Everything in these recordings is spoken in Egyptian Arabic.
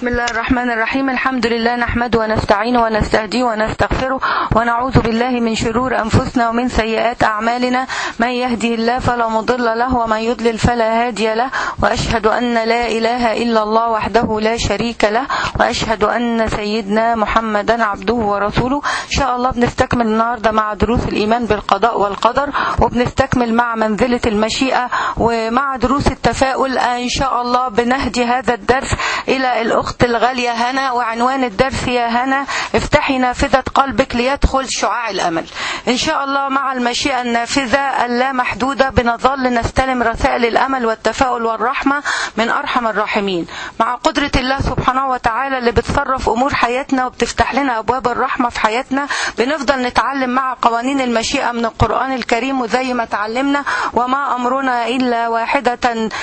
بسم الله الرحمن الرحيم الحمد لله نحمده ونستعينه ونستهديه ونستغفره ونعوذ بالله من شرور أنفسنا ومن سيئات أعمالنا من يهدي الله فلا مضل له ومن يضلل فلا هادي له وأشهد أن لا إله إلا الله وحده لا شريك له وأشهد أن سيدنا محمدا عبده ورسوله إن شاء الله بنستكمل النهاردة مع دروس الإيمان بالقضاء والقدر وبنستكمل مع منزلة المشيئة ومع دروس التفاؤل إن شاء الله بنهدي هذا الدرس إلى الأخت الغالية هنا وعنوان الدرس يا هنا افتحي نافذة قلبك ليدخل شعاع الأمل إن شاء الله مع المشيئة النافذة اللامحدودة بنظل نستلم رسائل الأمل والتفاؤل والرحمة من أرحم الراحمين مع قدرة الله سبحانه وتعالى اللي بتصرف أمور حياتنا وبتفتح لنا أبواب الرحمة في حياتنا بنفضل نتعلم مع قوانين المشيئة من القرآن الكريم وزي ما تعلمنا وما أمرنا إلا واحدة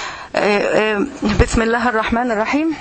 بسم الله الرحمن الرحيم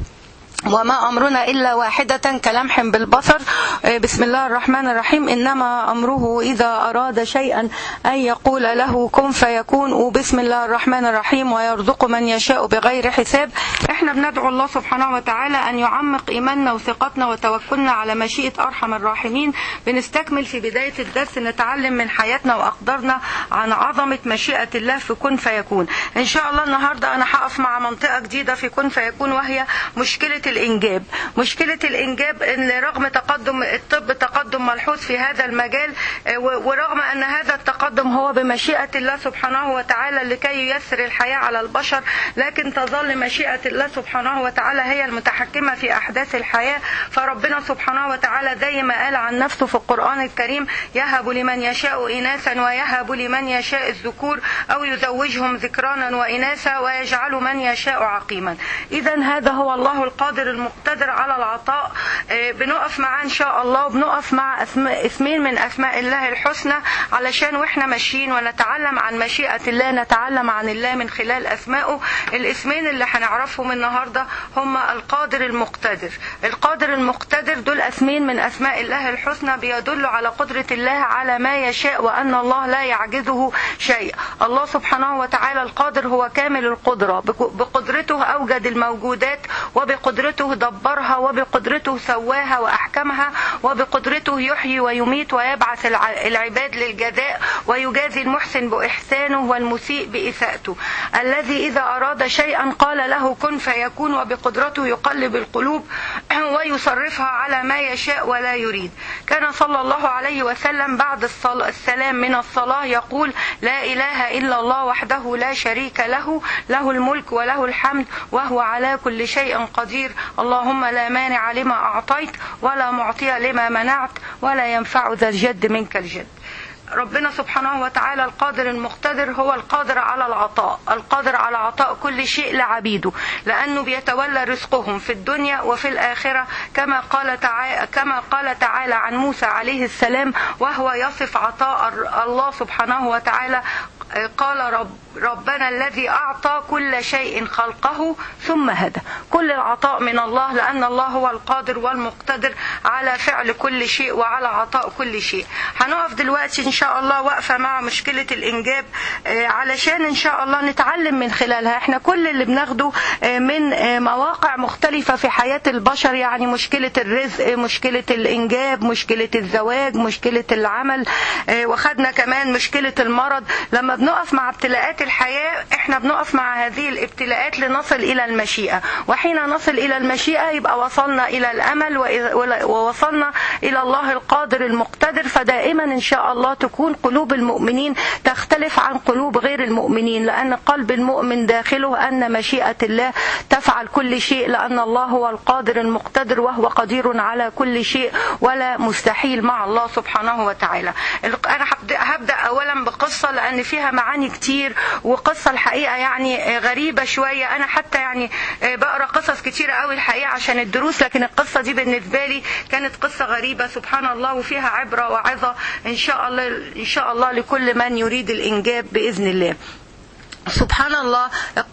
وما أمرنا إلا واحدة كلمح بالبصر بسم الله الرحمن الرحيم إنما أمره إذا أراد شيئا أن يقول له كن فيكون وبسم الله الرحمن الرحيم ويرزق من يشاء بغير حساب احنا بندعو الله سبحانه وتعالى أن يعمق إيماننا وثقتنا وتوكلنا على مشيئة أرحم الراحمين بنستكمل في بداية الدرس نتعلم من حياتنا وأقدارنا عن عظمة مشيئة الله في كن فيكون إن شاء الله النهاردة أنا هقف مع منطقة جديدة في كن فيكون وهي مشكلة الإنجاب مشكلة الإنجاب إن رغم تقدم الطب تقدم ملحوظ في هذا المجال ورغم أن هذا التقدم هو بمشيئة الله سبحانه وتعالى لكي ييسر الحياة على البشر لكن تظل مشيئة الله سبحانه وتعالى هي المتحكمة في أحداث الحياة فربنا سبحانه وتعالى زي ما قال عن نفسه في القرآن الكريم يهب لمن يشاء إناثا ويهب لمن يشاء الذكور أو يزوجهم ذكرانا وإناثا ويجعل من يشاء عقيما إذا هذا هو الله القادر المقتدر على العطاء بنقف معاه ان شاء الله وبنقف مع اسماء اسمين من اسماء الله الحسنى علشان واحنا ماشيين ونتعلم عن مشيئه الله نتعلم عن الله من خلال اسمائه الاسمين اللي هنعرفهم النهارده هما القادر المقتدر القادر المقتدر دول اسمين من اسماء الله الحسنى بيدلوا على قدره الله على ما يشاء وان الله لا يعجزه شيء الله سبحانه وتعالى القادر هو كامل القدره بقدرته اوجد الموجودات وبقدرته دبرها وبقدرته سواها وأحكمها وبقدرته يحيي ويميت ويبعث العباد للجزاء ويجازي المحسن بإحسانه والمسيء بإساءته الذي إذا أراد شيئا قال له كن فيكون وبقدرته يقلب القلوب ويصرفها على ما يشاء ولا يريد كان صلى الله عليه وسلم بعد السلام من الصلاة يقول لا إله إلا الله وحده لا شريك له له الملك وله الحمد وهو على كل شيء قدير اللهم لا مانع لما أعطيت ولا معطي لما منعت ولا ينفع ذا الجد منك الجد ربنا سبحانه وتعالى القادر المقتدر هو القادر على العطاء القادر على عطاء كل شيء لعبيده لأنه بيتولى رزقهم في الدنيا وفي الآخرة كما قال تعالى, كما قال تعالى عن موسى عليه السلام وهو يصف عطاء الله سبحانه وتعالى قال رب ربنا الذي أعطى كل شيء خلقه ثم هدى كل العطاء من الله لأن الله هو القادر والمقتدر على فعل كل شيء وعلى عطاء كل شيء هنقف دلوقتي إن شاء الله واقفة مع مشكلة الإنجاب علشان إن شاء الله نتعلم من خلالها احنا كل اللي بناخده من مواقع مختلفة في حياة البشر يعني مشكلة الرزق مشكلة الإنجاب مشكلة الزواج مشكلة العمل وخدنا كمان مشكلة المرض لما بنقف مع ابتلاءات الحياة احنا بنقف مع هذه الابتلاءات لنصل إلى المشيئة وحين نصل إلى المشيئة يبقى وصلنا إلى الأمل ووصلنا إلى الله القادر المقتدر فدائما إن شاء الله تكون قلوب المؤمنين تختلف عن قلوب غير المؤمنين لأن قلب المؤمن داخله أن مشيئة الله تفعل كل شيء لأن الله هو القادر المقتدر وهو قدير على كل شيء ولا مستحيل مع الله سبحانه وتعالى أنا هبدأ أولا بقصة لأن فيها معاني كتير وقصة الحقيقة يعني غريبة شوية أنا حتى يعني بقرأ قصص كتيرة قوي الحقيقة عشان الدروس لكن القصة دي بالنسبة لي كانت قصة غريبة سبحان الله وفيها عبرة وعظة إن شاء الله إن شاء الله لكل من يريد الإنجاب بإذن الله سبحان الله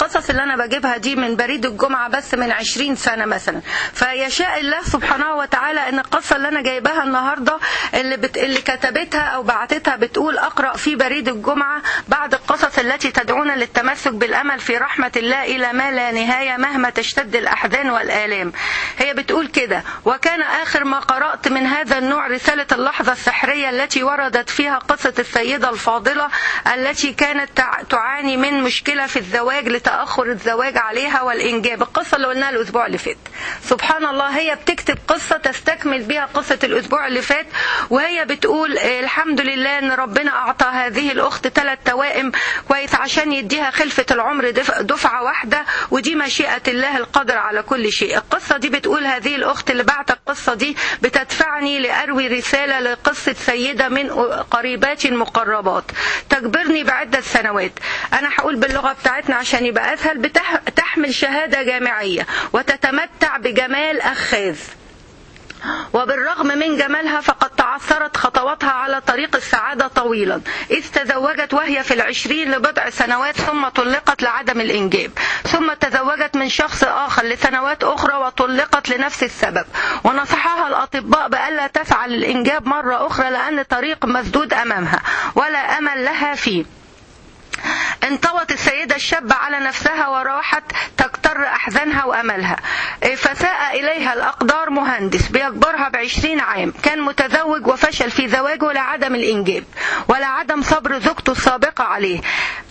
القصص اللي انا بجيبها دي من بريد الجمعه بس من 20 سنه مثلا فيشاء الله سبحانه وتعالى ان القصه اللي انا جايباها النهارده اللي بت... اللي كتبتها او بعتتها بتقول اقرا في بريد الجمعه بعد القصص التي تدعونا للتمسك بالامل في رحمه الله الى ما لا نهايه مهما تشتد الاحزان والالام هي بتقول كده وكان اخر ما قرات من هذا النوع رساله اللحظه السحريه التي وردت فيها قصه السيده الفاضله التي كانت تع- تعاني من مشكله في الزواج لتاخر الزواج عليها والانجاب القصه اللي قلناها الاسبوع اللي فات سبحان الله هي بتكتب قصه تستكمل بها قصه الاسبوع اللي فات وهي بتقول آه، الحمد لله ان ربنا اعطى هذه الاخت ثلاث توائم كويس عشان يديها خلفه العمر دف- دفعه واحده ودي مشيئه الله القادر على كل شيء القصه دي بتقول هذه الاخت اللي بعت القصه دي بتدفعني لاروي رساله لقصه سيده من قريباتي المقربات تجبرني بعده سنوات انا هقول باللغه بتاعتنا عشان يبقى اسهل بتح- تحمل شهاده جامعيه وتتمتع بجمال اخاذ وبالرغم من جمالها فقد تعثرت خطواتها على طريق السعادة طويلا إذ تزوجت وهي في العشرين لبضع سنوات ثم طلقت لعدم الإنجاب ثم تزوجت من شخص آخر لسنوات أخرى وطلقت لنفس السبب ونصحها الأطباء بألا تفعل الإنجاب مرة أخرى لأن طريق مسدود أمامها ولا أمل لها فيه انطوت السيدة الشابة على نفسها وراحت تكتر أحزانها وأملها فساء إليها الأقدار مهندس بيكبرها بعشرين عام كان متزوج وفشل في زواجه لعدم الإنجاب ولا عدم صبر زوجته السابقة عليه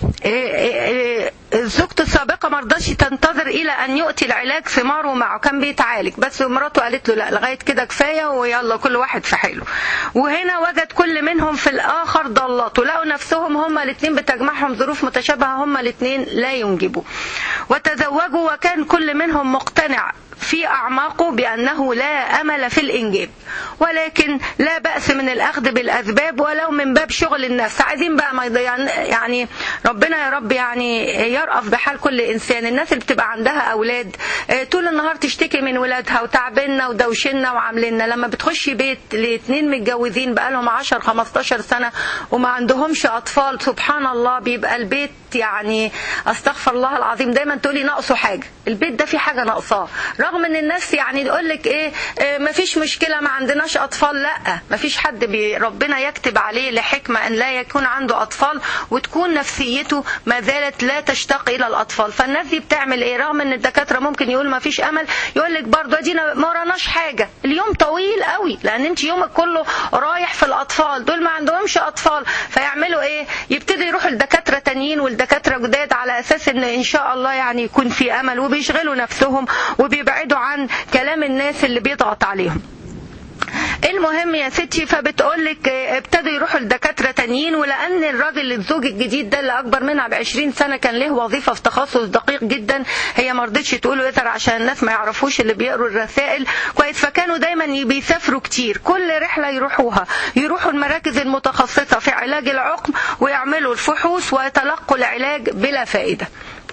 زوجته السابقة مرضاش تنتظر إلى أن يؤتي العلاج ثماره معه كان بيتعالج بس مراته قالت له لا لغاية كده كفاية ويلا كل واحد في حاله وهنا وجد كل منهم في الآخر ضلته لقوا نفسهم هما الاثنين بتجمعهم ظروف متشابهة هما الاثنين لا ينجبوا وتزوجوا وكان كل منهم مقتنع في أعماقه بأنه لا أمل في الإنجاب ولكن لا بأس من الأخذ بالأسباب ولو من باب شغل النفس عايزين بقى ما يضيعن- يعني ربنا يا رب يعني يرأف بحال كل إنسان الناس اللي بتبقى عندها أولاد آه، طول النهار تشتكي من ولادها وتعبنا ودوشنا وعاملنا لما بتخشي بيت لاتنين متجوزين بقالهم 10 15 سنة وما عندهمش أطفال سبحان الله بيبقى البيت يعني استغفر الله العظيم دايما تقولي ناقصه حاجه البيت ده فيه حاجه ناقصاه رغم ان الناس يعني تقول لك ايه, إيه مفيش مشكله ما عندناش اطفال لا مفيش حد بي ربنا يكتب عليه لحكمه ان لا يكون عنده اطفال وتكون نفسيته ما زالت لا تشتاق الى الاطفال فالناس دي بتعمل ايه رغم ان الدكاتره ممكن يقول مفيش امل يقول لك برضه ادينا ما وراناش حاجه اليوم طويل قوي لان انت يومك كله رايح في الاطفال دول ما عندهمش اطفال فيعملوا ايه يبتدوا يروحوا لدكاتره تانيين والدكاتره جداد على اساس ان ان شاء الله يعني يكون في امل وبيشغلوا نفسهم وبيبعدوا عن كلام الناس اللي بيضغط عليهم المهم يا ستي فبتقول لك ابتدوا يروحوا لدكاتره تانيين ولان الراجل الزوج الجديد ده اللي اكبر منها ب 20 سنه كان له وظيفه في تخصص دقيق جدا هي ما رضتش تقوله يتر عشان الناس ما يعرفوش اللي بيقروا الرسائل كويس فكانوا دايما بيسافروا كتير كل رحله يروحوها يروحوا المراكز المتخصصه في علاج العقم ويعملوا الفحوص ويتلقوا العلاج بلا فائده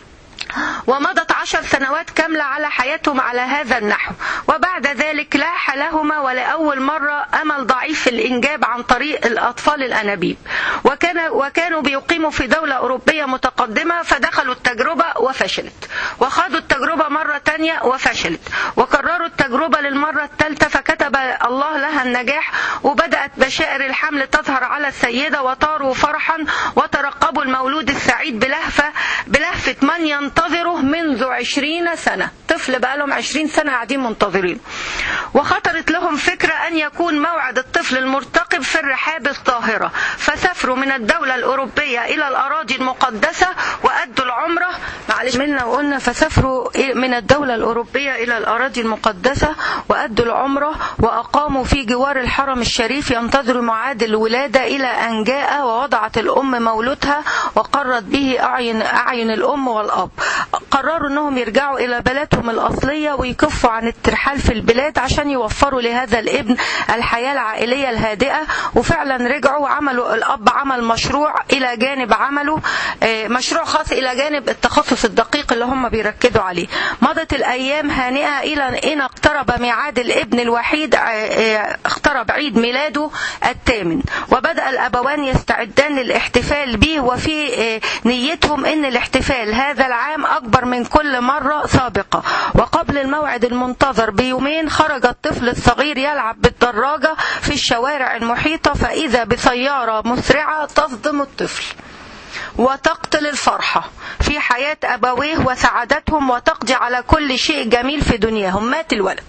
ومضت عشر سنوات كاملة على حياتهم على هذا النحو وبعد ذلك لاح لهما ولأول مرة أمل ضعيف في الإنجاب عن طريق الأطفال الأنابيب وكان وكانوا بيقيموا في دولة أوروبية متقدمة فدخلوا التجربة وفشلت وخاضوا التجربة مرة تانية وفشلت وكرروا التجربة للمرة الثالثة فكتب الله لها النجاح وبدأت بشائر الحمل تظهر على السيدة وطاروا فرحا وترقبوا المولود السعيد بلهفة بلهفة من ينتظره منذ عشرين سنة طفل بقالهم عشرين سنة قاعدين منتظرين وخطرت لهم فكرة أن يكون موعد الطفل المرتقب في الرحاب الطاهرة فسافروا من الدولة الأوروبية إلى الأراضي المقدسة وأدوا العمرة معلش منا وقلنا فسافروا من الدولة الأوروبية إلى الأراضي المقدسة وأدوا العمرة وأقاموا في جوار الحرم الشريف ينتظروا معاد الولادة إلى أن جاء ووضعت الأم مولودها وقرت به أعين أعين الأم والأب قرروا أنهم يرجعوا إلى بلدهم الأصلية ويكفوا عن الترحال في البلاد عشان يوفروا لهذا الابن الحياة العائلية الهادئة وفعلا رجعوا وعملوا الأب عمل مشروع إلى جانب عمله آه، مشروع خاص إلى جانب التخصص الدقيق اللي هم بيركزوا عليه مضت الأيام هانئة إلى إن اقترب ميعاد الابن الوحيد اقترب عيد ميلاده الثامن وبدأ الأبوان يستعدان للاحتفال به وفي نيتهم أن الاحتفال هذا العام أكبر من كل مرة سابقة وقبل الموعد المنتظر بيومين خرج الطفل الصغير يلعب بالدراجة في الشوارع المحيطة فإذا بسيارة مسرعة تصدم الطفل وتقتل الفرحة في حياة أبويه وسعادتهم وتقضي على كل شيء جميل في دنياهم مات الولد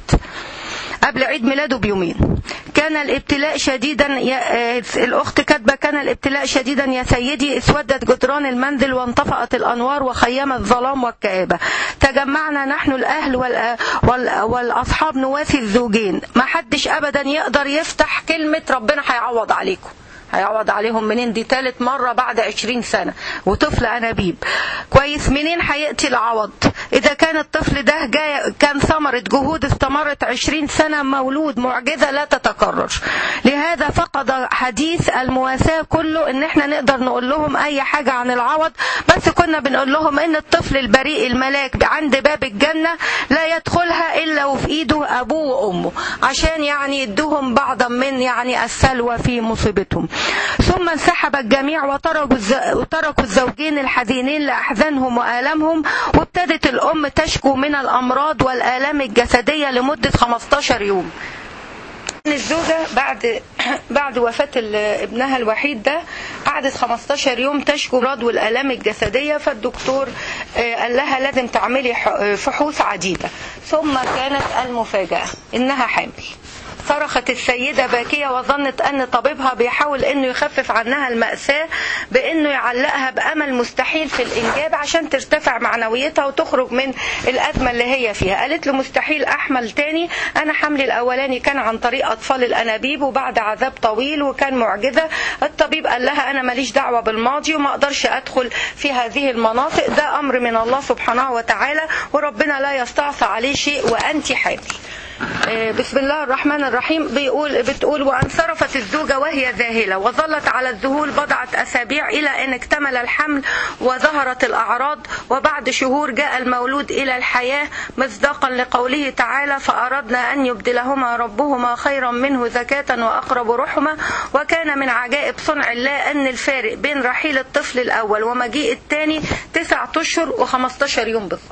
قبل عيد ميلاده بيومين كان الابتلاء شديدا يا الأخت كاتبة كان الابتلاء شديدا يا سيدي اسودت جدران المنزل وانطفأت الأنوار وخيم الظلام والكآبة تجمعنا نحن الأهل وال... وال... والأصحاب نواسي الزوجين ما حدش أبدا يقدر يفتح كلمة ربنا هيعوض عليكم هيعوض عليهم منين دي تالت مرة بعد عشرين سنة وطفل أنابيب كويس منين هيأتي العوض إذا كان الطفل ده جاي كان ثمرة جهود استمرت عشرين سنة مولود معجزة لا تتكرر لهذا فقد حديث المواساة كله إن إحنا نقدر نقول لهم أي حاجة عن العوض بس كنا بنقول لهم إن الطفل البريء الملاك عند باب الجنة لا يدخلها إلا وفي إيده أبوه وأمه عشان يعني يدوهم بعضا من يعني السلوى في مصيبتهم ثم انسحب الجميع وتركوا وتركوا الزوجين الحزينين لأحزانهم وآلامهم وابتدت الأم تشكو من الأمراض والآلام الجسدية لمدة 15 يوم الزوجة بعد بعد وفاة ابنها الوحيد ده قعدت 15 يوم تشكو مرض والآلام الجسدية فالدكتور قال لها لازم تعملي فحوص عديدة ثم كانت المفاجأة إنها حامل صرخت السيدة باكية وظنت أن طبيبها بيحاول أنه يخفف عنها المأساة بأنه يعلقها بأمل مستحيل في الإنجاب عشان ترتفع معنويتها وتخرج من الأزمة اللي هي فيها قالت له مستحيل أحمل تاني أنا حملي الأولاني كان عن طريق أطفال الأنابيب وبعد عذاب طويل وكان معجزة الطبيب قال لها أنا ماليش دعوة بالماضي وما أقدرش أدخل في هذه المناطق ده أمر من الله سبحانه وتعالى وربنا لا يستعصى عليه شيء وأنت حامل بسم الله الرحمن الرحيم بيقول بتقول وانصرفت الزوجة وهي ذاهلة وظلت على الذهول بضعة أسابيع إلى أن اكتمل الحمل وظهرت الأعراض وبعد شهور جاء المولود إلى الحياة مصداقا لقوله تعالى فأردنا أن يبدلهما ربهما خيرا منه زكاة وأقرب رحمة وكان من عجائب صنع الله أن الفارق بين رحيل الطفل الأول ومجيء الثاني تسعة أشهر و15 يوم بالضبط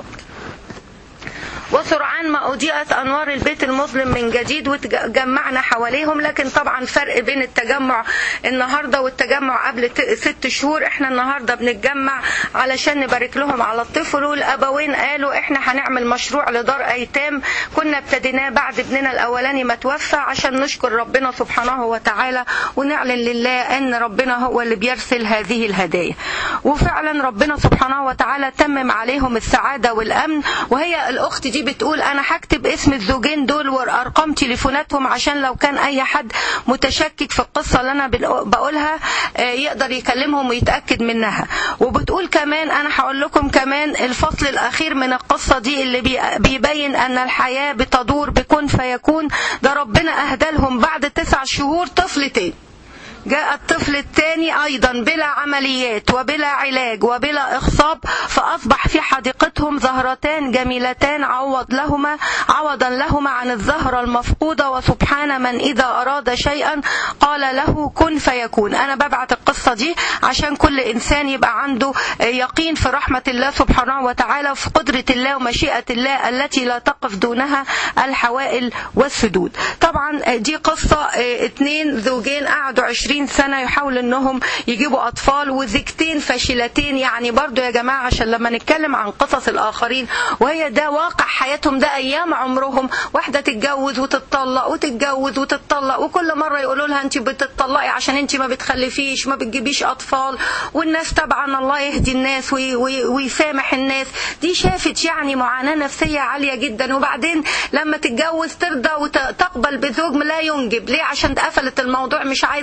وسرعان ما أضيئت أنوار البيت المظلم من جديد وتجمعنا حواليهم لكن طبعا فرق بين التجمع النهاردة والتجمع قبل ست شهور احنا النهاردة بنتجمع علشان نبارك لهم على الطفل والأبوين قالوا احنا هنعمل مشروع لدار أيتام كنا ابتديناه بعد ابننا الأولاني ما توفى عشان نشكر ربنا سبحانه وتعالى ونعلن لله أن ربنا هو اللي بيرسل هذه الهدايا وفعلا ربنا سبحانه وتعالى تمم عليهم السعادة والأمن وهي الأخت دي بتقول انا هكتب اسم الزوجين دول وارقام تليفوناتهم عشان لو كان اي حد متشكك في القصة اللي انا بقولها يقدر يكلمهم ويتأكد منها وبتقول كمان انا هقول لكم كمان الفصل الاخير من القصة دي اللي بيبين ان الحياة بتدور بكون فيكون ده ربنا اهدى لهم بعد تسع شهور طفل تاني جاء الطفل الثاني أيضا بلا عمليات وبلا علاج وبلا إخصاب فأصبح في حديقتهم زهرتان جميلتان عوض لهما عوضا لهما عن الزهرة المفقودة وسبحان من إذا أراد شيئا قال له كن فيكون أنا ببعت القصة دي عشان كل إنسان يبقى عنده يقين في رحمة الله سبحانه وتعالى في قدرة الله ومشيئة الله التي لا تقف دونها الحوائل والسدود طبعا دي قصة اتنين زوجين قعدوا عشرين سنة يحاولوا انهم يجيبوا اطفال وزيجتين فاشلتين يعني برضو يا جماعة عشان لما نتكلم عن قصص الاخرين وهي ده واقع حياتهم ده ايام عمرهم واحدة تتجوز وتتطلق وتتجوز وتتطلق وكل مرة يقولوا لها انت بتتطلقي عشان انت ما بتخلفيش ما بتجيبيش اطفال والناس طبعا الله يهدي الناس وي وي ويسامح الناس دي شافت يعني معاناة نفسية عالية جدا وبعدين لما تتجوز ترضى وتقبل بزوج لا ينجب ليه عشان قفلت الموضوع مش عايزة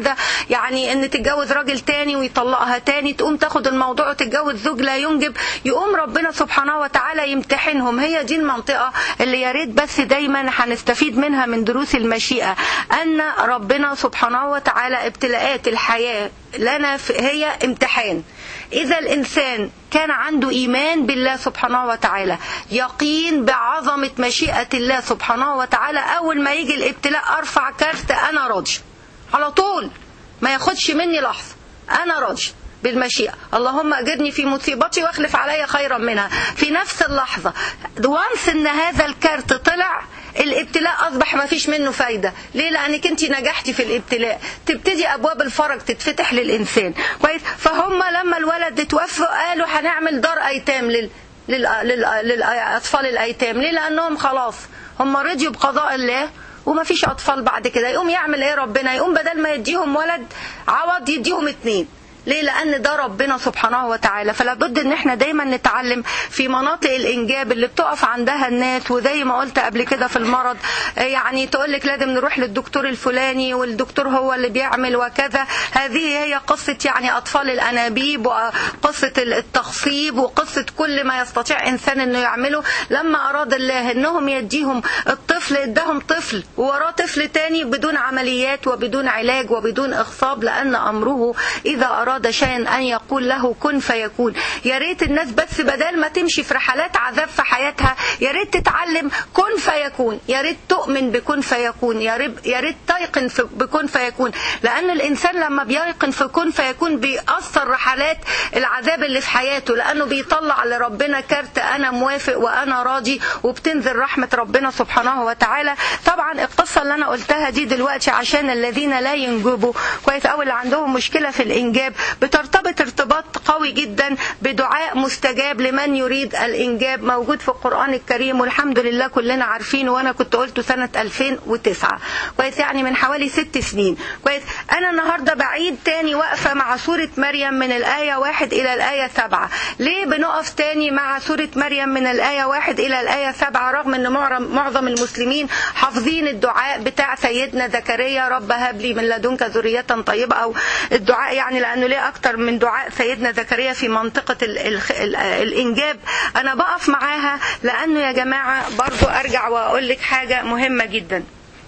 يعني ان تتجوز راجل تاني ويطلقها تاني تقوم تاخد الموضوع وتتجوز زوج لا ينجب يقوم ربنا سبحانه وتعالى يمتحنهم هي دي المنطقة اللي يا ريت بس دايما هنستفيد منها من دروس المشيئة ان ربنا سبحانه وتعالى ابتلاءات الحياة لنا هي امتحان إذا الإنسان كان عنده إيمان بالله سبحانه وتعالى يقين بعظمة مشيئة الله سبحانه وتعالى أول ما يجي الابتلاء أرفع كارت أنا راضي على طول ما ياخدش مني لحظة أنا راضي بالمشيئة اللهم أجرني في مصيبتي واخلف علي خيرا منها في نفس اللحظة وانس ان هذا الكارت طلع الابتلاء اصبح ما فيش منه فايده ليه لانك انت نجحتي في الابتلاء تبتدي ابواب الفرج تتفتح للانسان كويس فهم لما الولد اتوفى قالوا هنعمل دار ايتام لل... لل... لل... للاطفال الايتام ليه لانهم خلاص هم رضيوا بقضاء الله وما فيش اطفال بعد كده يقوم يعمل ايه ربنا يقوم بدل ما يديهم ولد عوض يديهم اتنين ليه لان ده ربنا سبحانه وتعالى فلا بد ان احنا دايما نتعلم في مناطق الانجاب اللي بتقف عندها الناس وزي ما قلت قبل كده في المرض يعني تقول لك لازم نروح للدكتور الفلاني والدكتور هو اللي بيعمل وكذا هذه هي قصه يعني اطفال الانابيب وقصه التخصيب وقصه كل ما يستطيع انسان انه يعمله لما اراد الله انهم يديهم الطفل اداهم طفل ووراه طفل تاني بدون عمليات وبدون علاج وبدون اخصاب لان امره اذا اراد أراد شيئا أن يقول له كن فيكون يا ريت الناس بس بدل ما تمشي في رحلات عذاب في حياتها يا ريت تتعلم كن فيكون يا ريت تؤمن بكن فيكون يا ريت يا ريت تيقن في بكن فيكون لأن الإنسان لما بييقن في كن فيكون بيأثر رحلات العذاب اللي في حياته لأنه بيطلع لربنا كارت أنا موافق وأنا راضي وبتنزل رحمة ربنا سبحانه وتعالى طبعا القصة اللي أنا قلتها دي دلوقتي عشان الذين لا ينجبوا كويس أو اللي عندهم مشكلة في الإنجاب بترتبط ارتباط قوي جدا بدعاء مستجاب لمن يريد الإنجاب موجود في القرآن الكريم والحمد لله كلنا عارفينه وأنا كنت قلته سنة 2009 كويس يعني من حوالي ست سنين كويس أنا النهاردة بعيد تاني واقفة مع سورة مريم من الآية واحد إلى الآية سبعة ليه بنقف تاني مع سورة مريم من الآية واحد إلى الآية سبعة رغم أن معظم المسلمين حافظين الدعاء بتاع سيدنا زكريا رب هب لي من لدنك ذرية طيبة أو الدعاء يعني لأنه ليه أكتر من دعاء سيدنا زكريا في منطقة ال ال ال الإنجاب أنا بقف معاها لأنه يا جماعة برضو أرجع وأقول لك حاجة مهمة جدا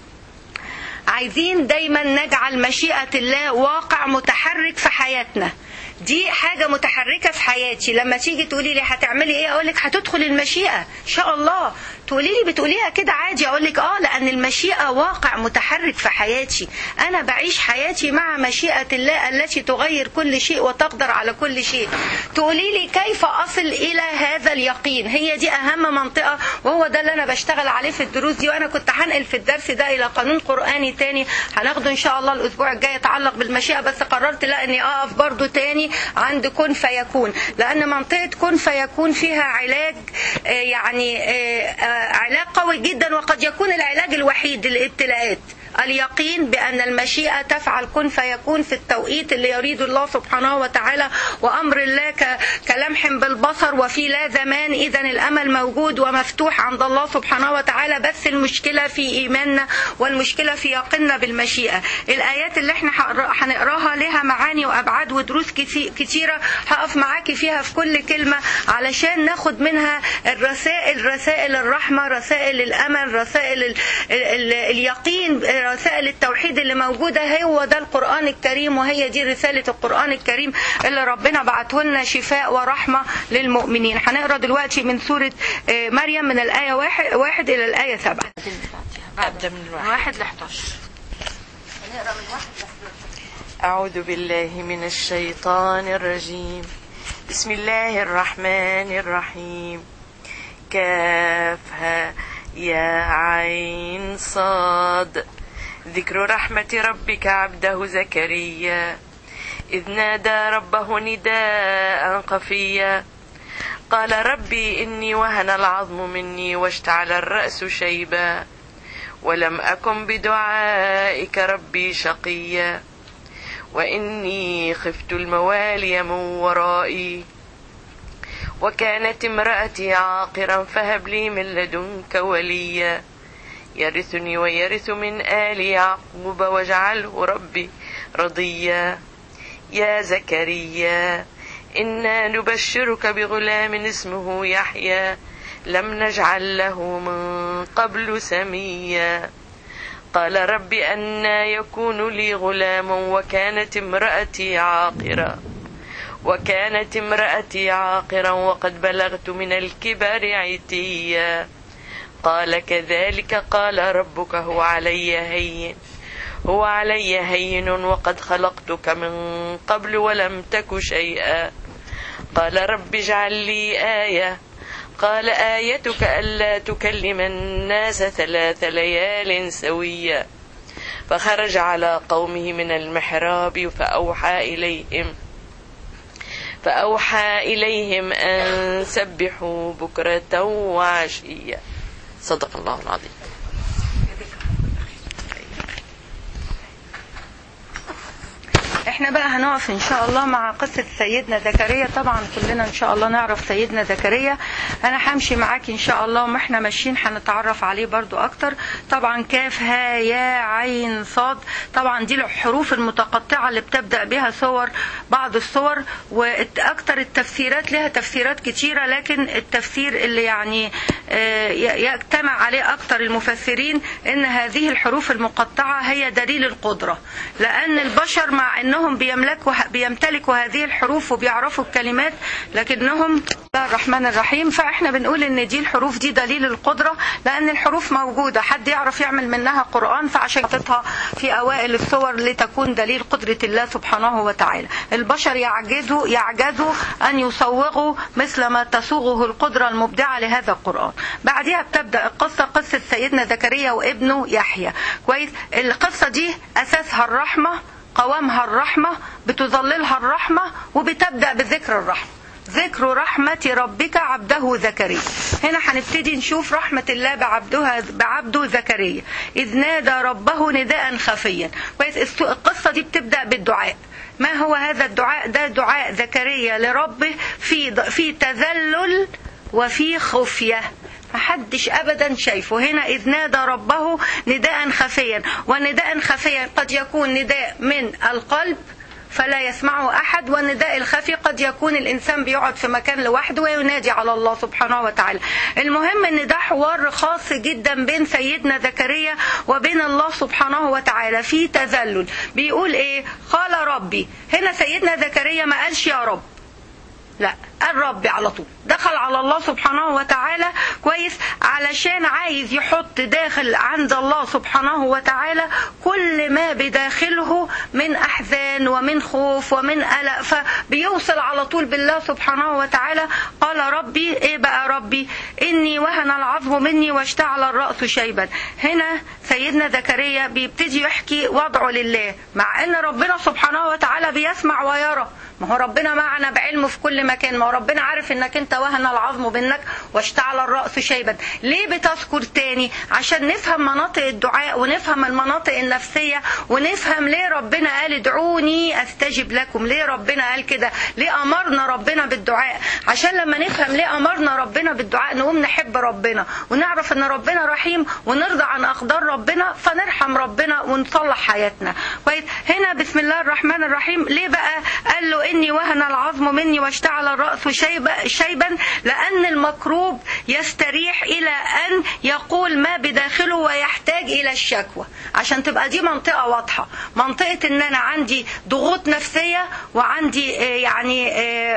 عايزين دايما نجعل مشيئة الله واقع متحرك في حياتنا دي حاجة متحركة في حياتي لما تيجي تقولي لي هتعملي ايه اقول لك هتدخل المشيئة ان شاء الله تقولي لي بتقوليها كده عادي اقول لك اه لان المشيئة واقع متحرك في حياتي انا بعيش حياتي مع مشيئة الله التي تغير كل شيء وتقدر على كل شيء تقولي لي كيف اصل الى هذا اليقين هي دي اهم منطقة وهو ده اللي انا بشتغل عليه في الدروس دي وانا كنت هنقل في الدرس ده الى قانون قرآني تاني هناخده ان شاء الله الاسبوع الجاي يتعلق بالمشيئة بس قررت لا اني اقف برضو تاني عند كن فيكون لان منطقة كن فيكون فيها علاج يعني علاج قوي جدا وقد يكون العلاج الوحيد للابتلاءات اليقين بأن المشيئة تفعل كن فيكون في التوقيت اللي يريد الله سبحانه وتعالى وأمر الله كلمح بالبصر وفي لا زمان إذا الأمل موجود ومفتوح عند الله سبحانه وتعالى بس المشكلة في إيماننا والمشكلة في يقيننا بالمشيئة الآيات اللي احنا هنقراها لها معاني وأبعاد ودروس كتيرة هقف معاكي فيها في كل كلمة علشان ناخد منها الرسائل رسائل الرحمة رسائل الأمل رسائل ال ال اليقين رسائل التوحيد اللي موجودة هو ده القرآن الكريم وهي دي رسالة القرآن الكريم اللي ربنا بعته لنا شفاء ورحمة للمؤمنين هنقرا دلوقتي من سورة مريم من الآية واحد, واحد إلى الآية سبعة أبدأ من الواحد واحد ل 11 أعوذ بالله من الشيطان الرجيم بسم الله الرحمن الرحيم كافها يا عين صاد ذكر رحمة ربك عبده زكريا إذ نادى ربه نداء خفيا قال ربي إني وهن العظم مني واشتعل الرأس شيبا ولم أكن بدعائك ربي شقيا وإني خفت الموالي من ورائي وكانت امرأتي عاقرا فهب لي من لدنك وليا يرثني ويرث من آل يعقوب واجعله ربي رضيا يا زكريا إنا نبشرك بغلام اسمه يحيى لم نجعل له من قبل سميا قال رب أنا يكون لي غلام وكانت امرأتي عاقرا وكانت امرأتي عاقرا وقد بلغت من الكبر عتيا قال كذلك قال ربك هو علي هين هو علي هين وقد خلقتك من قبل ولم تك شيئا قال رب اجعل لي آية قال آيتك ألا تكلم الناس ثلاث ليال سويا فخرج على قومه من المحراب فأوحى إليهم فأوحى إليهم أن سبحوا بكرة وعشيا صدق الله العظيم احنا بقى هنقف ان شاء الله مع قصة سيدنا زكريا طبعا كلنا ان شاء الله نعرف سيدنا زكريا انا همشي معاك ان شاء الله وما احنا ماشيين هنتعرف عليه برضو اكتر طبعا كاف ها يا عين صاد طبعا دي الحروف المتقطعة اللي بتبدأ بها صور بعض الصور واكتر التفسيرات لها تفسيرات كتيرة لكن التفسير اللي يعني آه، يجتمع عليه اكتر المفسرين ان هذه الحروف المقطعة هي دليل القدرة لان البشر مع انهم بيملكوا بيمتلكوا هذه الحروف وبيعرفوا الكلمات لكنهم بسم الله الرحمن الرحيم فاحنا بنقول ان دي الحروف دي دليل القدرة لان الحروف موجودة حد يعرف يعمل منها قرآن فعشان حطيتها في اوائل الصور لتكون دليل قدرة الله سبحانه وتعالى البشر يعجزوا يعجزوا ان يصوغوا مثل ما تصوغه القدرة المبدعة لهذا القرآن بعدها بتبدأ القصة قصة سيدنا زكريا وابنه يحيى كويس القصة دي اساسها الرحمة قوامها الرحمة بتظللها الرحمة وبتبدأ بذكر الرحمة ذكر رحمة ربك عبده زكريا هنا هنبتدي نشوف رحمة الله بعبدها بعبده زكريا إذ نادى ربه نداء خفيا كويس القصة دي بتبدأ بالدعاء ما هو هذا الدعاء ده دعاء زكريا لربه في في تذلل وفي خفيه محدش ابدا شايفه هنا اذ نادى ربه نداء خفيا ونداء خفيا قد يكون نداء من القلب فلا يسمعه أحد والنداء الخفي قد يكون الإنسان بيقعد في مكان لوحده وينادي على الله سبحانه وتعالى المهم أن ده حوار خاص جدا بين سيدنا زكريا وبين الله سبحانه وتعالى في تذلل بيقول إيه قال ربي هنا سيدنا زكريا ما قالش يا رب لا الرب على طول دخل على الله سبحانه وتعالى كويس علشان عايز يحط داخل عند الله سبحانه وتعالى كل ما بداخله من احزان ومن خوف ومن قلق فبيوصل على طول بالله سبحانه وتعالى قال ربي ايه بقى ربي اني وهن العظم مني واشتعل الراس شيبا هنا سيدنا زكريا بيبتدي يحكي وضعه لله مع ان ربنا سبحانه وتعالى بيسمع ويرى ما هو ربنا معنا بعلمه في كل مكان ما هو ربنا عارف انك انت وهن العظم منك واشتعل الرأس شيبا ليه بتذكر تاني عشان نفهم مناطق الدعاء ونفهم المناطق النفسية ونفهم ليه ربنا قال ادعوني استجب لكم ليه ربنا قال كده ليه امرنا ربنا بالدعاء عشان لما نفهم ليه امرنا ربنا بالدعاء نقوم نحب ربنا ونعرف ان ربنا رحيم ونرضى عن اقدار ربنا فنرحم ربنا ونصلح حياتنا كويس هنا بسم الله الرحمن الرحيم ليه بقى قال له إني وهن العظم مني واشتعل الرأس شيبا, شيبا لأن المكروب يستريح إلى أن يقول ما بداخله ويحتاج إلى الشكوى عشان تبقى دي منطقة واضحة منطقة إن أنا عندي ضغوط نفسية وعندي يعني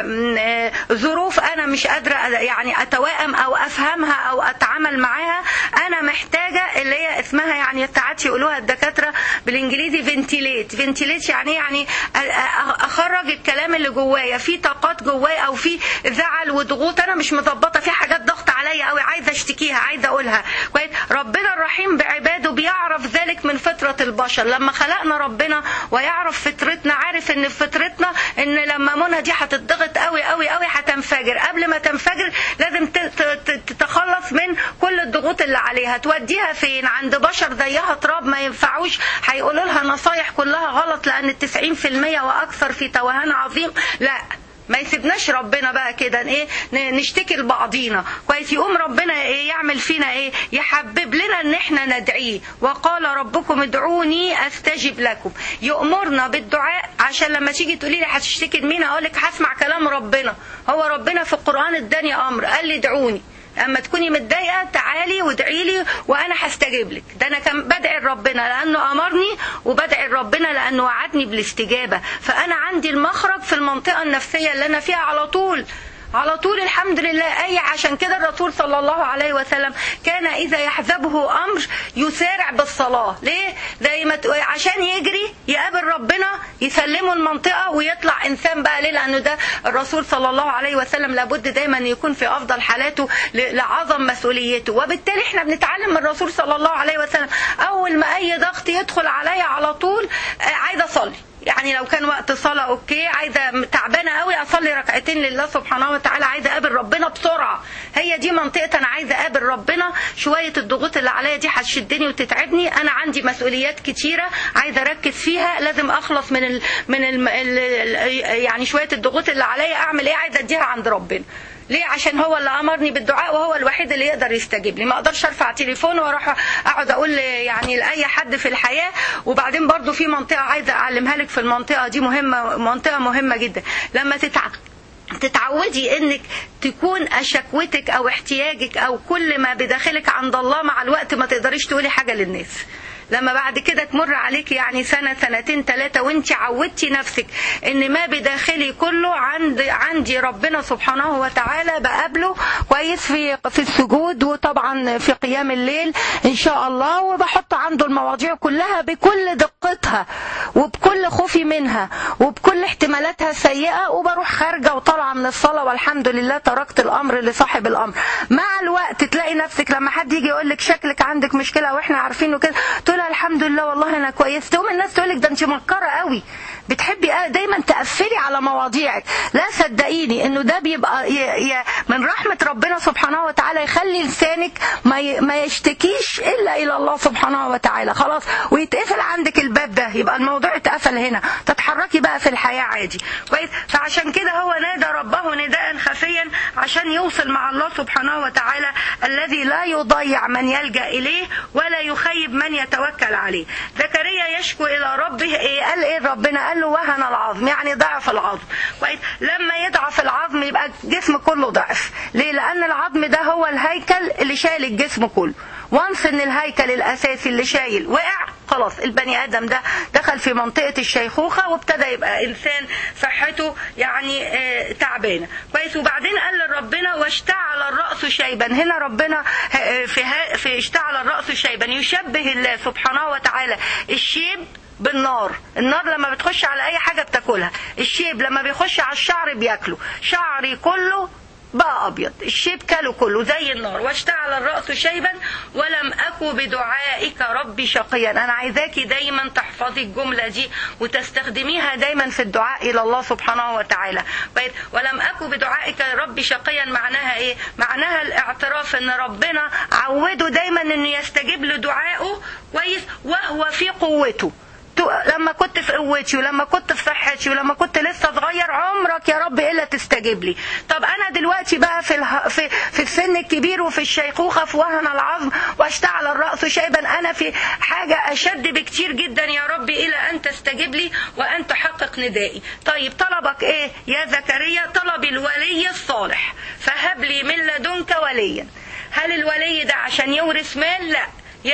ظروف أنا مش قادرة يعني أتوائم أو أفهمها أو أتعامل معاها أنا محتاجة اللي هي اسمها يعني ساعات يقولوها الدكاترة بالإنجليزي فنتيليت فنتيليت يعني يعني أخرج الكلام اللي جوايا في طاقات جوايا او في زعل وضغوط انا مش مظبطه في حاجات ضغط عليا قوي عايزه اشتكيها عايزه اقولها كويس ربنا الرحيم بعباده بيعرف ذلك من فطره البشر لما خلقنا ربنا ويعرف فطرتنا عارف ان في فطرتنا ان لما منى دي هتضغط قوي قوي قوي هتنفجر قبل ما تنفجر لازم تتخلص من كل الضغوط اللي عليها توديها فين عند بشر زيها تراب ما ينفعوش هيقولوا لها نصايح كلها غلط لان 90% واكثر في توهان عظيم لا ما يسيبناش ربنا بقى كده ايه ن- نشتكي لبعضينا كويس يقوم ربنا ايه يعمل فينا ايه يحبب لنا ان احنا ندعيه وقال ربكم ادعوني استجب لكم يأمرنا بالدعاء عشان لما تيجي تقولي لي هتشتكي لمين اقول لك هسمع كلام ربنا هو ربنا في القرآن اداني امر قال لي ادعوني اما تكوني متضايقه تعالي وادعي لي وانا هستجيب لك ده انا كان بدعي لربنا لانه امرني وبدعي لربنا لانه وعدني بالاستجابه فانا عندي المخرج في المنطقه النفسيه اللي انا فيها على طول على طول الحمد لله اي عشان كده الرسول صلى الله عليه وسلم كان اذا يحزبه امر يسارع بالصلاه ليه زي ما تقول عشان يجري يقابل ربنا يسلمه المنطقه ويطلع انسان بقى ليه لانه ده الرسول صلى الله عليه وسلم لابد دايما يكون في افضل حالاته ل- لعظم مسؤوليته وبالتالي احنا بنتعلم من الرسول صلى الله عليه وسلم اول ما اي ضغط يدخل عليا على طول آه، عايزه اصلي يعني لو كان وقت صلاة اوكي عايزة تعبانة قوي اصلي ركعتين لله سبحانه وتعالى عايزة اقابل ربنا بسرعة هي دي منطقة انا عايزة اقابل ربنا شوية الضغوط اللي عليا دي هتشدني وتتعبني انا عندي مسؤوليات كتيرة عايزة اركز فيها لازم اخلص من ال من ال يعني شوية الضغوط اللي عليا اعمل ايه عايزة اديها عند ربنا ليه عشان هو اللي امرني بالدعاء وهو الوحيد اللي يقدر يستجيب لي ما اقدرش ارفع تليفون واروح اقعد اقول يعني لاي حد في الحياه وبعدين برضو في منطقه عايزه اعلمها لك في المنطقه دي مهمه منطقه مهمه جدا لما تتع... تتعودي انك تكون شكوتك او احتياجك او كل ما بداخلك عند الله مع الوقت ما تقدريش تقولي حاجه للناس لما بعد كده تمر عليك يعني سنة سنتين ثلاثة وانت عودتي نفسك ان ما بداخلي كله عند عندي ربنا سبحانه وتعالى بقابله كويس في في السجود وطبعا في قيام الليل ان شاء الله وبحط عنده المواضيع كلها بكل دقتها وبكل خوفي منها وبكل احتمالاتها السيئة وبروح خارجة وطالعة من الصلاة والحمد لله تركت الامر لصاحب الامر مع الوقت تلاقي نفسك لما حد يجي يقول لك شكلك عندك مشكلة واحنا عارفينه كده تقول لها الحمد لله والله انا كويس تقوم الناس تقول لك ده انت مكرة قوي بتحبي دايما تقفلي على مواضيعك لا صدقيني انه ده بيبقى ي... ي... من رحمة ربنا سبحانه وتعالى يخلي لسانك ما, ي... ما يشتكيش الا الى الله سبحانه وتعالى خلاص ويتقفل عندك الباب ده يبقى الموضوع اتقفل هنا تتحركي بقى في الحياة عادي كويس فعشان كده هو نادى ربه نداء خفيا عشان يوصل مع الله سبحانه وتعالى الذي لا يضيع من يلجأ اليه ولا يخيب من يتوكل عليه زكريا يشكو الى ربه إيه قال ايه ربنا قال له وهن العظم يعني ضعف العظم كويس لما يضعف العظم يبقى الجسم كله ضعف ليه لان العظم ده هو الهيكل اللي شايل الجسم كله وانس ان الهيكل الاساسي اللي شايل وقع خلاص البني ادم ده دخل في منطقه الشيخوخه وابتدى يبقى انسان صحته يعني آه تعبانه كويس وبعدين قال لربنا واشتعل الراس شيبا هنا ربنا في في اشتعل الراس شيبا يشبه الله سبحانه وتعالى الشيب بالنار النار لما بتخش على اي حاجه بتاكلها الشيب لما بيخش على الشعر بياكله شعري كله بقى ابيض الشيب كله كله زي النار واشتعل الراس شيبا ولم اكو بدعائك ربي شقيا انا عايزاكي دايما تحفظي الجمله دي وتستخدميها دايما في الدعاء الى الله سبحانه وتعالى ولم اكو بدعائك ربي شقيا معناها ايه معناها الاعتراف ان ربنا عوده دايما انه يستجيب لدعائه كويس وهو في قوته لما كنت في قوتي ولما كنت في صحتي ولما كنت لسه صغير عمرك يا رب الا تستجيب لي طب انا دلوقتي بقى في اله... في في السن الكبير وفي الشيخوخه في وهن العظم واشتعل الراس شيبا انا في حاجه اشد بكتير جدا يا رب الى ان تستجيب لي وان تحقق ندائي طيب طلبك ايه يا زكريا طلب الولي الصالح فهب لي من لدنك وليا هل الولي ده عشان يورث مال لا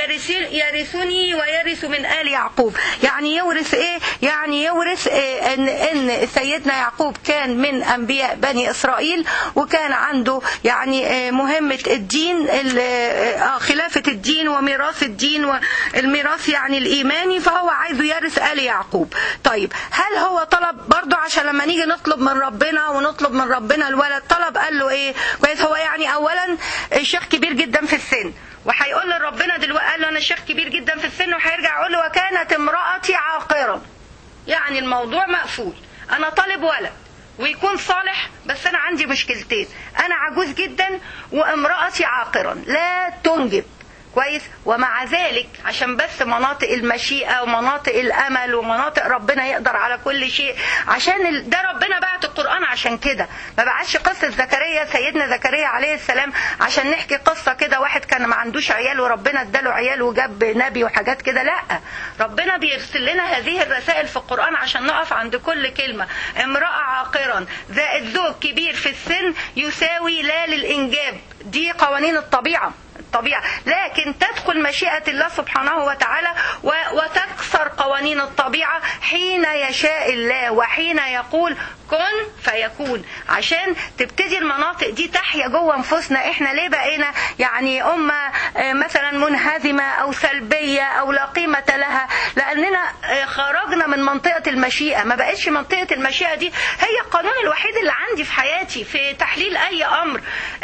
يرثني ويرث من آل يعقوب يعني يورث ايه يعني يورث إيه ان ان سيدنا يعقوب كان من انبياء بني اسرائيل وكان عنده يعني مهمة الدين خلافة الدين وميراث الدين والميراث يعني الايماني فهو عايزه يرث آل يعقوب طيب هل هو طلب برضه عشان لما نيجي نطلب من ربنا ونطلب من ربنا الولد طلب قال له ايه كويس هو يعني اولا شيخ كبير جدا في السن وهيقول لربنا دلوقتي قال له انا شيخ كبير جدا في السن وهيرجع يقول له وكانت امرأتي عاقرا يعني الموضوع مقفول انا طالب ولد ويكون صالح بس انا عندي مشكلتين انا عجوز جدا وامرأتي عاقرا لا تنجب كويس ومع ذلك عشان بس مناطق المشيئة ومناطق الأمل ومناطق ربنا يقدر على كل شيء عشان ال... ده ربنا بعت القرآن عشان كده ما بعتش قصة زكريا سيدنا زكريا عليه السلام عشان نحكي قصة كده واحد كان ما عندوش عيال وربنا اداله عيال وجاب نبي وحاجات كده لا ربنا بيرسل لنا هذه الرسائل في القرآن عشان نقف عند كل كلمة امرأة عاقرا زائد زوج كبير في السن يساوي لا للإنجاب دي قوانين الطبيعة الطبيعة لكن تدخل مشيئة الله سبحانه وتعالى وتكسر قوانين الطبيعة حين يشاء الله وحين يقول كن فيكون عشان تبتدي المناطق دي تحيا جوه نفوسنا احنا ليه بقينا يعني أمة مثلا منهزمة أو سلبية أو لا قيمة لها لأننا خرجنا من منطقة المشيئة ما بقتش منطقة المشيئة دي هي القانون الوحيد اللي عندي في حياتي في تحليل أي أمر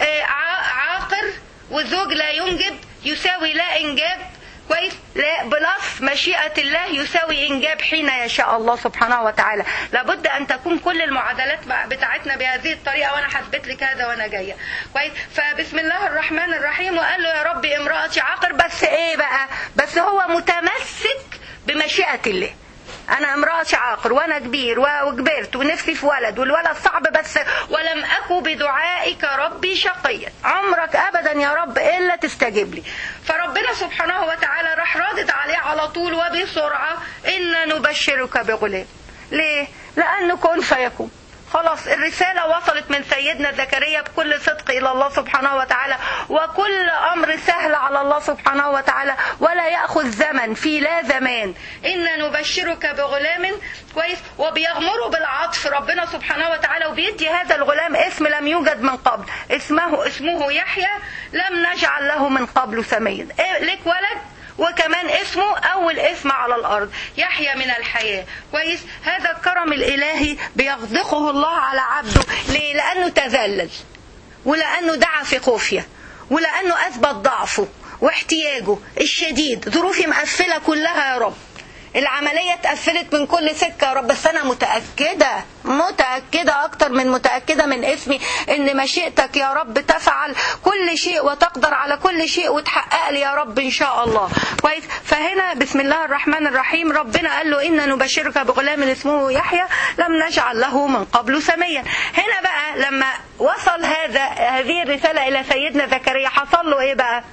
عاقر وزوج لا ينجب يساوي لا انجاب كويس لا بلس مشيئة الله يساوي إنجاب حين يشاء الله سبحانه وتعالى لابد أن تكون كل المعادلات بتاعتنا بهذه الطريقة وأنا حسبت لك هذا وأنا جاية كويس فبسم الله الرحمن الرحيم وقال له يا ربي امرأتي عاقر بس إيه بقى بس هو متمسك بمشيئة الله انا امرأتي عاقر وانا كبير وكبرت ونفسي في ولد والولد صعب بس ولم اكو بدعائك ربي شقيا عمرك ابدا يا رب الا تستجيب لي فربنا سبحانه وتعالى راح رادد عليه على طول وبسرعه ان نبشرك بغلام ليه لانه كن فيكون خلاص الرسالة وصلت من سيدنا زكريا بكل صدق إلى الله سبحانه وتعالى وكل أمر سهل على الله سبحانه وتعالى ولا يأخذ زمن في لا زمان إن نبشرك بغلام كويس وبيغمروا بالعطف ربنا سبحانه وتعالى وبيدي هذا الغلام اسم لم يوجد من قبل اسمه اسمه يحيى لم نجعل له من قبل سميا إيه لك ولد وكمان اسمه أول اسم على الأرض يحيى من الحياة كويس هذا الكرم الإلهي بيغدقه الله على عبده ليه لأنه تذلل ولأنه دعا في خفية ولأنه أثبت ضعفه واحتياجه الشديد ظروفي مقفلة كلها يا رب العملية اتقفلت من كل سكة يا رب بس أنا متأكدة متأكدة أكتر من متأكدة من اسمي إن مشيئتك يا رب تفعل كل شيء وتقدر على كل شيء وتحقق لي يا رب إن شاء الله كويس فهنا بسم الله الرحمن الرحيم ربنا قال له إن نبشرك بغلام اسمه يحيى لم نجعل له من قبل سميا هنا بقى لما وصل هذا هذه الرسالة إلى سيدنا زكريا حصل له إيه بقى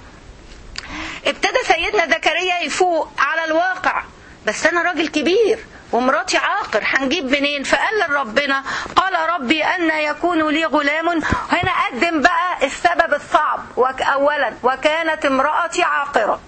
ابتدى سيدنا زكريا يفوق على الواقع بس انا راجل كبير ومراتي عاقر هنجيب منين فقال لربنا قال ربي أن يكون لي غلام هنا قدم بقى السبب الصعب أولا وكانت امرأتي عاقرة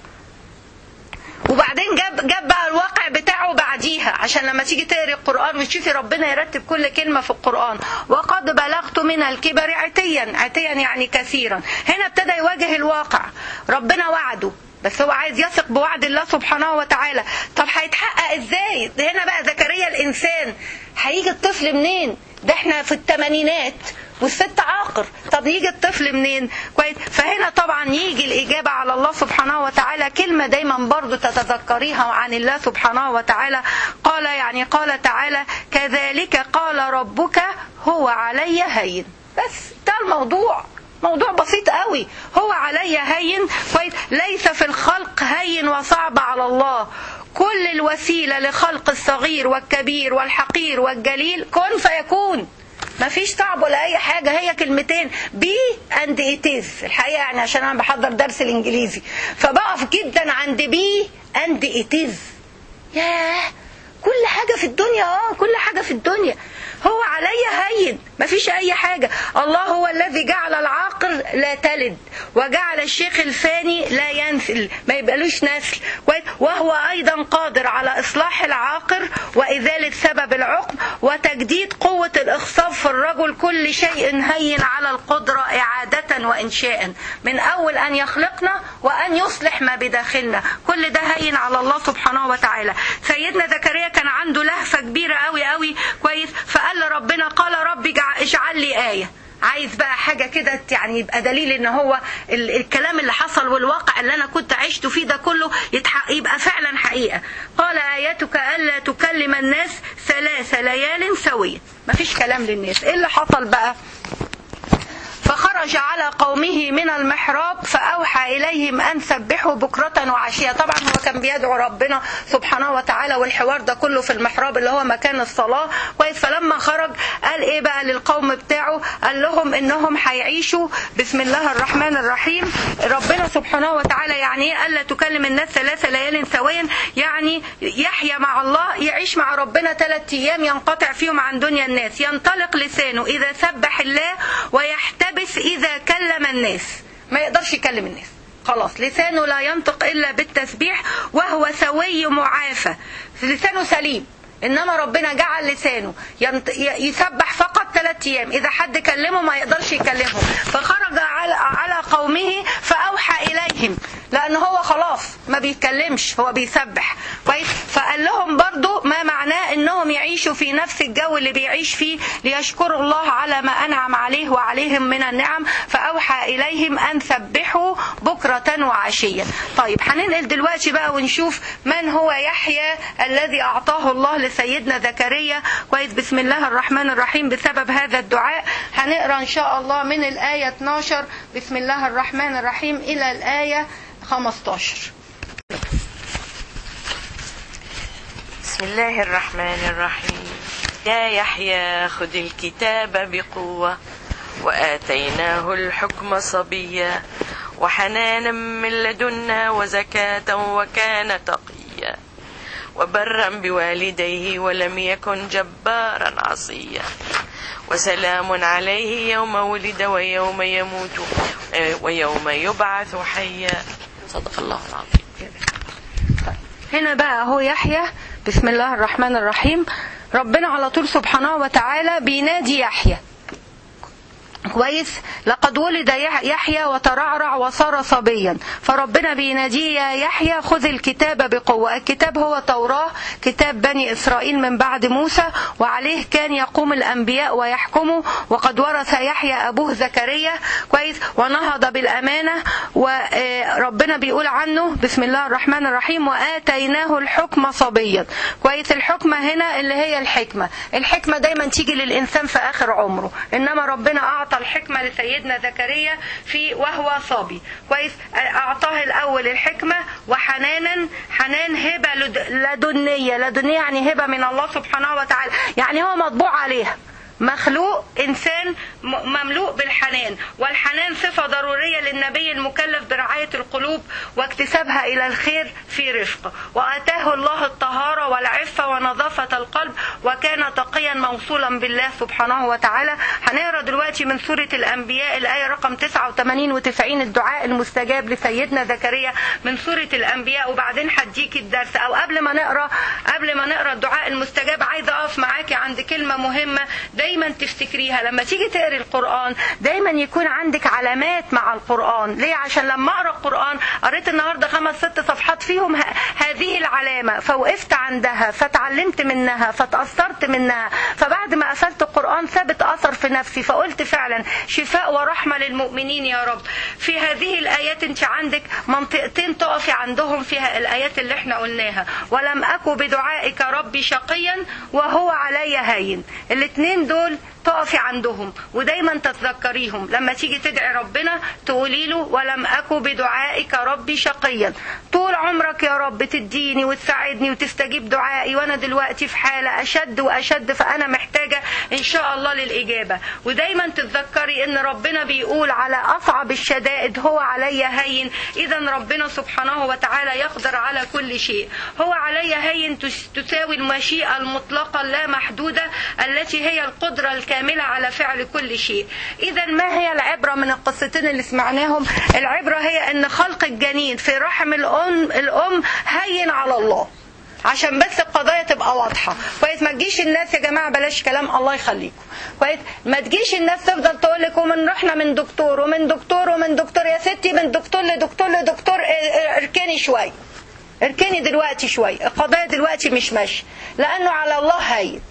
وبعدين جاب جاب بقى الواقع بتاعه بعديها عشان لما تيجي تقري القرآن وتشوفي ربنا يرتب كل كلمة في القرآن وقد بلغت من الكبر عتيا عتيا يعني كثيرا هنا ابتدى يواجه الواقع ربنا وعده بس هو عايز يثق بوعد الله سبحانه وتعالى طب هيتحقق ازاي هنا بقى زكريا الانسان هيجي الطفل منين ده احنا في الثمانينات والست عاقر طب يجي الطفل منين كويس فهنا طبعا يجي الإجابة على الله سبحانه وتعالى كلمة دايما برضو تتذكريها عن الله سبحانه وتعالى قال يعني قال تعالى كذلك قال ربك هو علي هين بس ده الموضوع موضوع بسيط قوي هو علي هين كويس ليس في الخلق هين وصعب على الله كل الوسيلة لخلق الصغير والكبير والحقير والجليل كن فيكون ما فيش صعب ولا اي حاجة هي كلمتين بي اند اتيز الحقيقة يعني عشان انا بحضر درس الانجليزي فبقف جدا عند بي اند اتيز ياه كل حاجة في الدنيا اه كل حاجة في الدنيا هو علي هين مفيش اي حاجة الله هو الذي جعل العاقر لا تلد وجعل الشيخ الفاني لا ينسل ما يبقالوش نسل وهو ايضا قادر على اصلاح العاقر وازالة سبب العقم وتجديد قوة الاخصاب في الرجل كل شيء هين على القدرة اعادة وانشاء من اول ان يخلقنا وان يصلح ما بداخلنا كل ده هين على الله سبحانه وتعالى سيدنا زكريا كان عنده لهفة كبيرة قوي قوي كويس فقال لربنا قال ربي اجعل لي آية عايز بقى حاجة كده يعني يبقى دليل ان هو الكلام اللي حصل والواقع اللي انا كنت عشته فيه ده كله يبقى فعلا حقيقة قال آياتك ألا تكلم الناس ثلاث ليال سوية مفيش كلام للناس ايه اللي حصل بقى وخرج على قومه من المحراب فأوحى إليهم أن سبحوا بكرة وعشية طبعا هو كان بيدعو ربنا سبحانه وتعالى والحوار ده كله في المحراب اللي هو مكان الصلاة كويس فلما خرج قال إيه بقى للقوم بتاعه قال لهم إنهم هيعيشوا بسم الله الرحمن الرحيم ربنا سبحانه وتعالى يعني إيه قال لا تكلم الناس ثلاث ليال سويا يعني يحيا مع الله يعيش مع ربنا ثلاث أيام ينقطع فيهم عن دنيا الناس ينطلق لسانه إذا سبح الله ويحتبس إذا كلم الناس ما يقدرش يكلم الناس خلاص لسانه لا ينطق إلا بالتسبيح وهو سوي معافى لسانه سليم انما ربنا جعل لسانه ينط... ي- يسبح فقط ثلاث ايام اذا حد كلمه ما يقدرش يكلمهم فخرج على على قومه فاوحى اليهم لان هو خلاص ما بيتكلمش هو بيسبح كويس فقال لهم برضو ما معناه انهم يعيشوا في نفس الجو اللي بيعيش فيه ليشكروا الله على ما انعم عليه وعليهم من النعم فاوحى اليهم ان سبحوا بكره وعشيا طيب هننقل دلوقتي بقى ونشوف من هو يحيى الذي اعطاه الله لسيدنا زكريا كويس بسم الله الرحمن الرحيم بسبب هذا الدعاء هنقرا ان شاء الله من الايه 12 بسم الله الرحمن الرحيم الى الايه 15 بسم الله الرحمن الرحيم يا يحيى خذ الكتاب بقوة وآتيناه الحكم صبيا وحنانا من لدنا وزكاة وكان تقيا وبرا بوالديه ولم يكن جبارا عصيا وسلام عليه يوم ولد ويوم يموت ويوم يبعث حيا صدق الله العظيم هنا بقى هو يحيى بسم الله الرحمن الرحيم ربنا على طول سبحانه وتعالى بينادي يحيى كويس لقد ولد يح- يحيى وترعرع وصار صبيا فربنا بيناديه يا يحيى خذ الكتاب بقوة الكتاب هو توراة كتاب بني إسرائيل من بعد موسى وعليه كان يقوم الأنبياء ويحكموا وقد ورث يحيى أبوه زكريا كويس ونهض بالأمانة وربنا بيقول عنه بسم الله الرحمن الرحيم وآتيناه الحكم صبيا كويس الحكمة هنا اللي هي الحكمة الحكمة دايما تيجي للإنسان في آخر عمره إنما ربنا أعطى الحكمة لسيدنا زكريا في وهو صبي كويس أعطاه الأول الحكمة وحنانا حنان هبة لد- لدنية لدنية يعني هبة من الله سبحانه وتعالى يعني هو مطبوع عليها مخلوق انسان م- مملوء بالحنان والحنان صفه ضروريه للنبي المكلف برعايه القلوب واكتسابها الى الخير في رفق واتاه الله الطهاره والعفه ونظافه القلب وكان تقيا موصولا بالله سبحانه وتعالى هنقرا دلوقتي من سوره الانبياء الايه رقم 89 و90 الدعاء المستجاب لسيدنا زكريا من سوره الانبياء وبعدين هديك الدرس او قبل ما نقرا قبل ما نقرا الدعاء المستجاب عايزه اقف معاكي عند كلمه مهمه دايما تفتكريها لما تيجي تقري القران دايما يكون عندك علامات مع القران ليه عشان لما اقرا القران قريت النهارده خمس ست صفحات فيهم ه- هذه العلامه فوقفت عندها فتعلمت منها فتاثرت منها فبعد ما قفلت القران ثبت اثر في نفسي فقلت فعلا شفاء ورحمه للمؤمنين يا رب في هذه الايات انت عندك منطقتين تقفي عندهم فيها الايات اللي احنا قلناها ولم اكن بدعائك ربي شقيا وهو علي هين الاثنين دول تقفي عندهم ودايما تتذكريهم لما تيجي تدعي ربنا تقولي له ولم اكن بدعائك ربي شقيا طول عمرك يا رب تديني وتساعدني وتستجيب دعائي وانا دلوقتي في حاله اشد واشد فانا محتاجه ان شاء الله للاجابه ودايما تتذكري ان ربنا بيقول على اصعب الشدائد هو علي هين اذا ربنا سبحانه وتعالى يقدر على كل شيء هو علي هين تس- تساوي المشيئه المطلقه اللا محدوده التي هي القدره الكامله على فعل كل شيء اذا ما هي العبره من القصتين اللي سمعناهم العبره هي ان خلق الجنين في رحم الام الام هين على الله عشان بس القضايا تبقى واضحة كويس ما تجيش الناس يا جماعة بلاش كلام الله يخليكم كويس ما تجيش الناس تفضل تقول لك ومن رحنا من دكتور ومن دكتور ومن دكتور يا ستي من دكتور لدكتور لدكتور اه، اه، اركني شوية اركني دلوقتي شوية القضايا دلوقتي مش ماشية لأنه على الله هين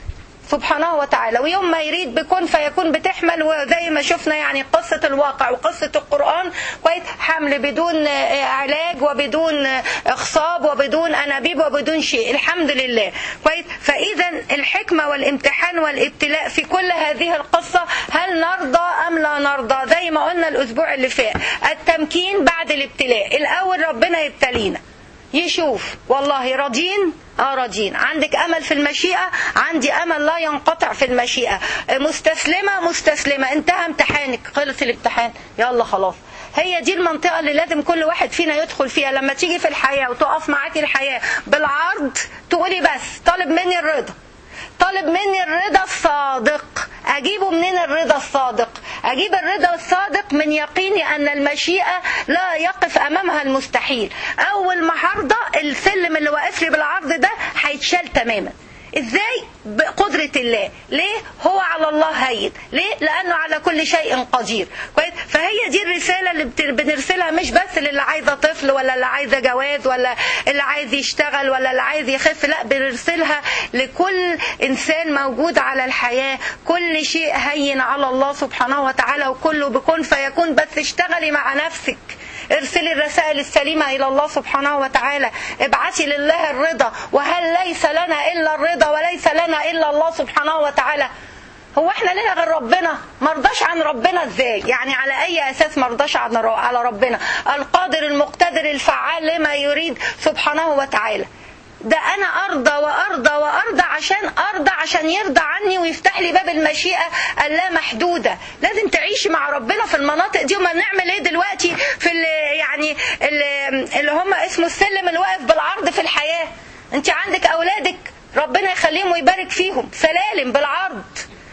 سبحانه وتعالى ويوم ما يريد بكون فيكون بتحمل وزي ما شفنا يعني قصة الواقع وقصة القرآن كويس حمل بدون علاج وبدون اخصاب وبدون انابيب وبدون شيء الحمد لله كويس فاذا الحكمة والامتحان والابتلاء في كل هذه القصة هل نرضى ام لا نرضى زي ما قلنا الاسبوع اللي فات التمكين بعد الابتلاء الاول ربنا يبتلينا يشوف والله راضين اه راضين عندك امل في المشيئه عندي امل لا ينقطع في المشيئه مستسلمه مستسلمه انتهى امتحانك خلص الامتحان يلا خلاص هي دي المنطقة اللي لازم كل واحد فينا يدخل فيها لما تيجي في الحياة وتقف معاكي الحياة بالعرض تقولي بس طالب مني الرضا طالب مني الرضا الصادق اجيبه منين الرضا الصادق اجيب الرضا الصادق من يقيني ان المشيئة لا يقف امامها المستحيل اول ما هرضى السلم اللي واقف لي بالعرض ده هيتشال تماما ازاي بقدرة الله ليه هو على الله هين ليه لانه على كل شيء قدير كويس فهي دي الرسالة اللي بنرسلها مش بس للي عايزة طفل ولا اللي عايزة جواز ولا اللي عايز يشتغل ولا اللي عايز يخف لا بنرسلها لكل انسان موجود على الحياة كل شيء هين على الله سبحانه وتعالى وكله بكون فيكون بس اشتغلي مع نفسك ارسلي الرسائل السليمة إلى الله سبحانه وتعالى ابعثي لله الرضا وهل ليس لنا إلا الرضا وليس لنا إلا الله سبحانه وتعالى هو احنا لنا غير ربنا مرضاش عن ربنا ازاي يعني على اي اساس مرضاش عن على ربنا القادر المقتدر الفعال لما يريد سبحانه وتعالى ده انا ارضى وارضى وارضى عشان ارضى عشان يرضى عني ويفتح لي باب المشيئه اللامحدوده لازم تعيشي مع ربنا في المناطق دي وما نعمل ايه دلوقتي في اللي يعني اللي, اللي هم اسمه السلم اللي واقف بالعرض في الحياه انت عندك اولادك ربنا يخليهم ويبارك فيهم سلالم بالعرض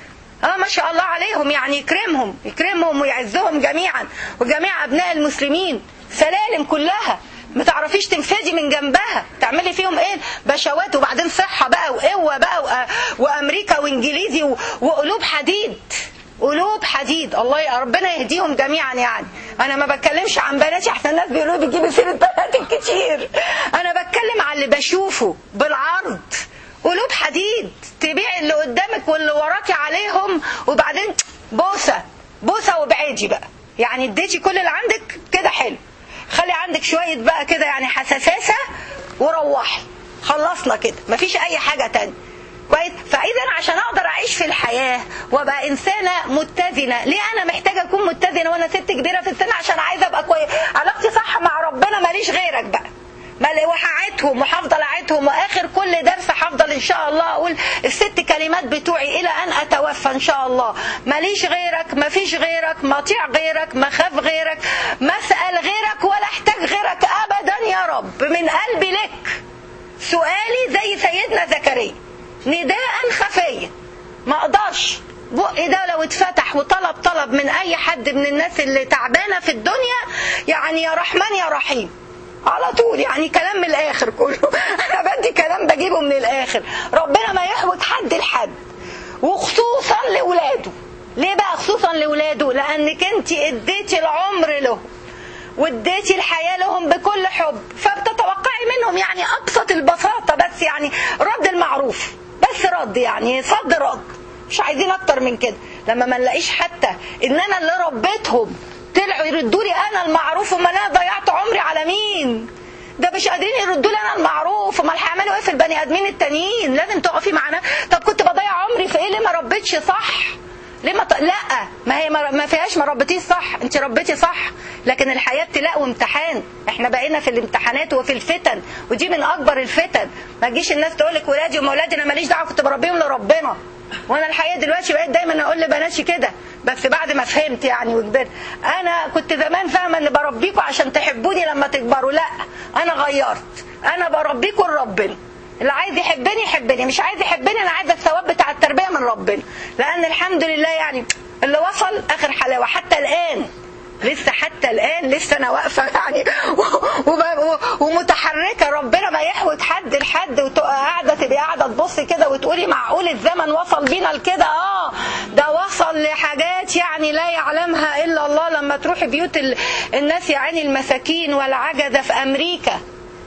اه ما شاء الله عليهم يعني يكرمهم يكرمهم ويعزهم جميعا وجميع ابناء المسلمين سلالم كلها ما تعرفيش تنفذي من جنبها تعملي فيهم ايه بشوات وبعدين صحه بقى وقوه بقى وامريكا وانجليزي وقلوب حديد قلوب حديد الله يا ربنا يهديهم جميعا يعني انا ما بتكلمش عن بناتي احسن الناس بيقولوا بتجيبي سيره بناتك كتير انا بتكلم عن اللي بشوفه بالعرض قلوب حديد تبيع اللي قدامك واللي وراكي عليهم وبعدين بوسه بوسه وابعدي بقى يعني اديتي كل اللي عندك كده حلو خلي عندك شوية بقى كده يعني حساساسة وروحي خلصنا كده مفيش أي حاجة تانية كويس فاذا عشان اقدر اعيش في الحياه وابقى انسانه متزنه ليه انا محتاجه اكون متزنه وانا ست كبيره في السن عشان عايزه ابقى كويس علاقتي صح مع ربنا ماليش غيرك بقى وهعدهم وهفضل اعدهم واخر كل درس هفضل ان شاء الله اقول الست كلمات بتوعي الى ان اتوفى ان شاء الله ماليش غيرك مفيش غيرك مطيع غيرك مخاف غيرك مسأل غيرك ولا احتاج غيرك ابدا يا رب من قلبي لك سؤالي زي سيدنا زكريا نداء خفيا ما اقدرش بقي ده لو اتفتح وطلب طلب من اي حد من الناس اللي تعبانه في الدنيا يعني يا رحمن يا رحيم على طول يعني كلام من الاخر كله انا بدي كلام بجيبه من الاخر ربنا ما يحوج حد لحد وخصوصا لاولاده ليه بقى خصوصا لاولاده لانك انت اديتي العمر لهم واديتي الحياه لهم بكل حب فبتتوقعي منهم يعني ابسط البساطه بس يعني رد المعروف بس رد يعني صد رد مش عايزين اكتر من كده لما ما نلاقيش حتى ان انا اللي ربيتهم طلعوا يردوا لي انا المعروف وما انا ضيعت عمري على مين ده مش قادرين يردوا لي انا المعروف امال هيعملوا ايه في البني ادمين التانيين لازم تقفي معانا طب كنت بضيع عمري في ايه ليه ما ربيتش صح ليه ما ط... لا ما هي ما فيهاش ما ربيتيش صح انت ربيتي صح لكن الحياه ابتلاء وامتحان احنا بقينا في الامتحانات وفي الفتن ودي من اكبر الفتن ما تجيش الناس تقول لك ولادي وما ولادي انا ماليش دعوه كنت بربيهم لربنا وانا الحقيقه دلوقتي بقيت دايما اقول لبناتي كده بس بعد ما فهمت يعني وكبرت انا كنت زمان فاهمه ان بربيكم عشان تحبوني لما تكبروا لا انا غيرت انا بربيكم لربنا اللي عايز يحبني يحبني مش عايز يحبني انا عايزه الثواب بتاع التربيه من ربنا لان الحمد لله يعني اللي وصل اخر حلاوه حتى الان لسه حتى الان لسه انا واقفه يعني ومتحركه ربنا ما يحوج حد لحد وقاعده تبقي قاعده تبصي كده وتقولي معقول الزمن وصل بينا لكده اه ده وصل لحاجات يعني لا يعلمها الا الله لما تروحي بيوت الناس يعني المساكين والعجزه في امريكا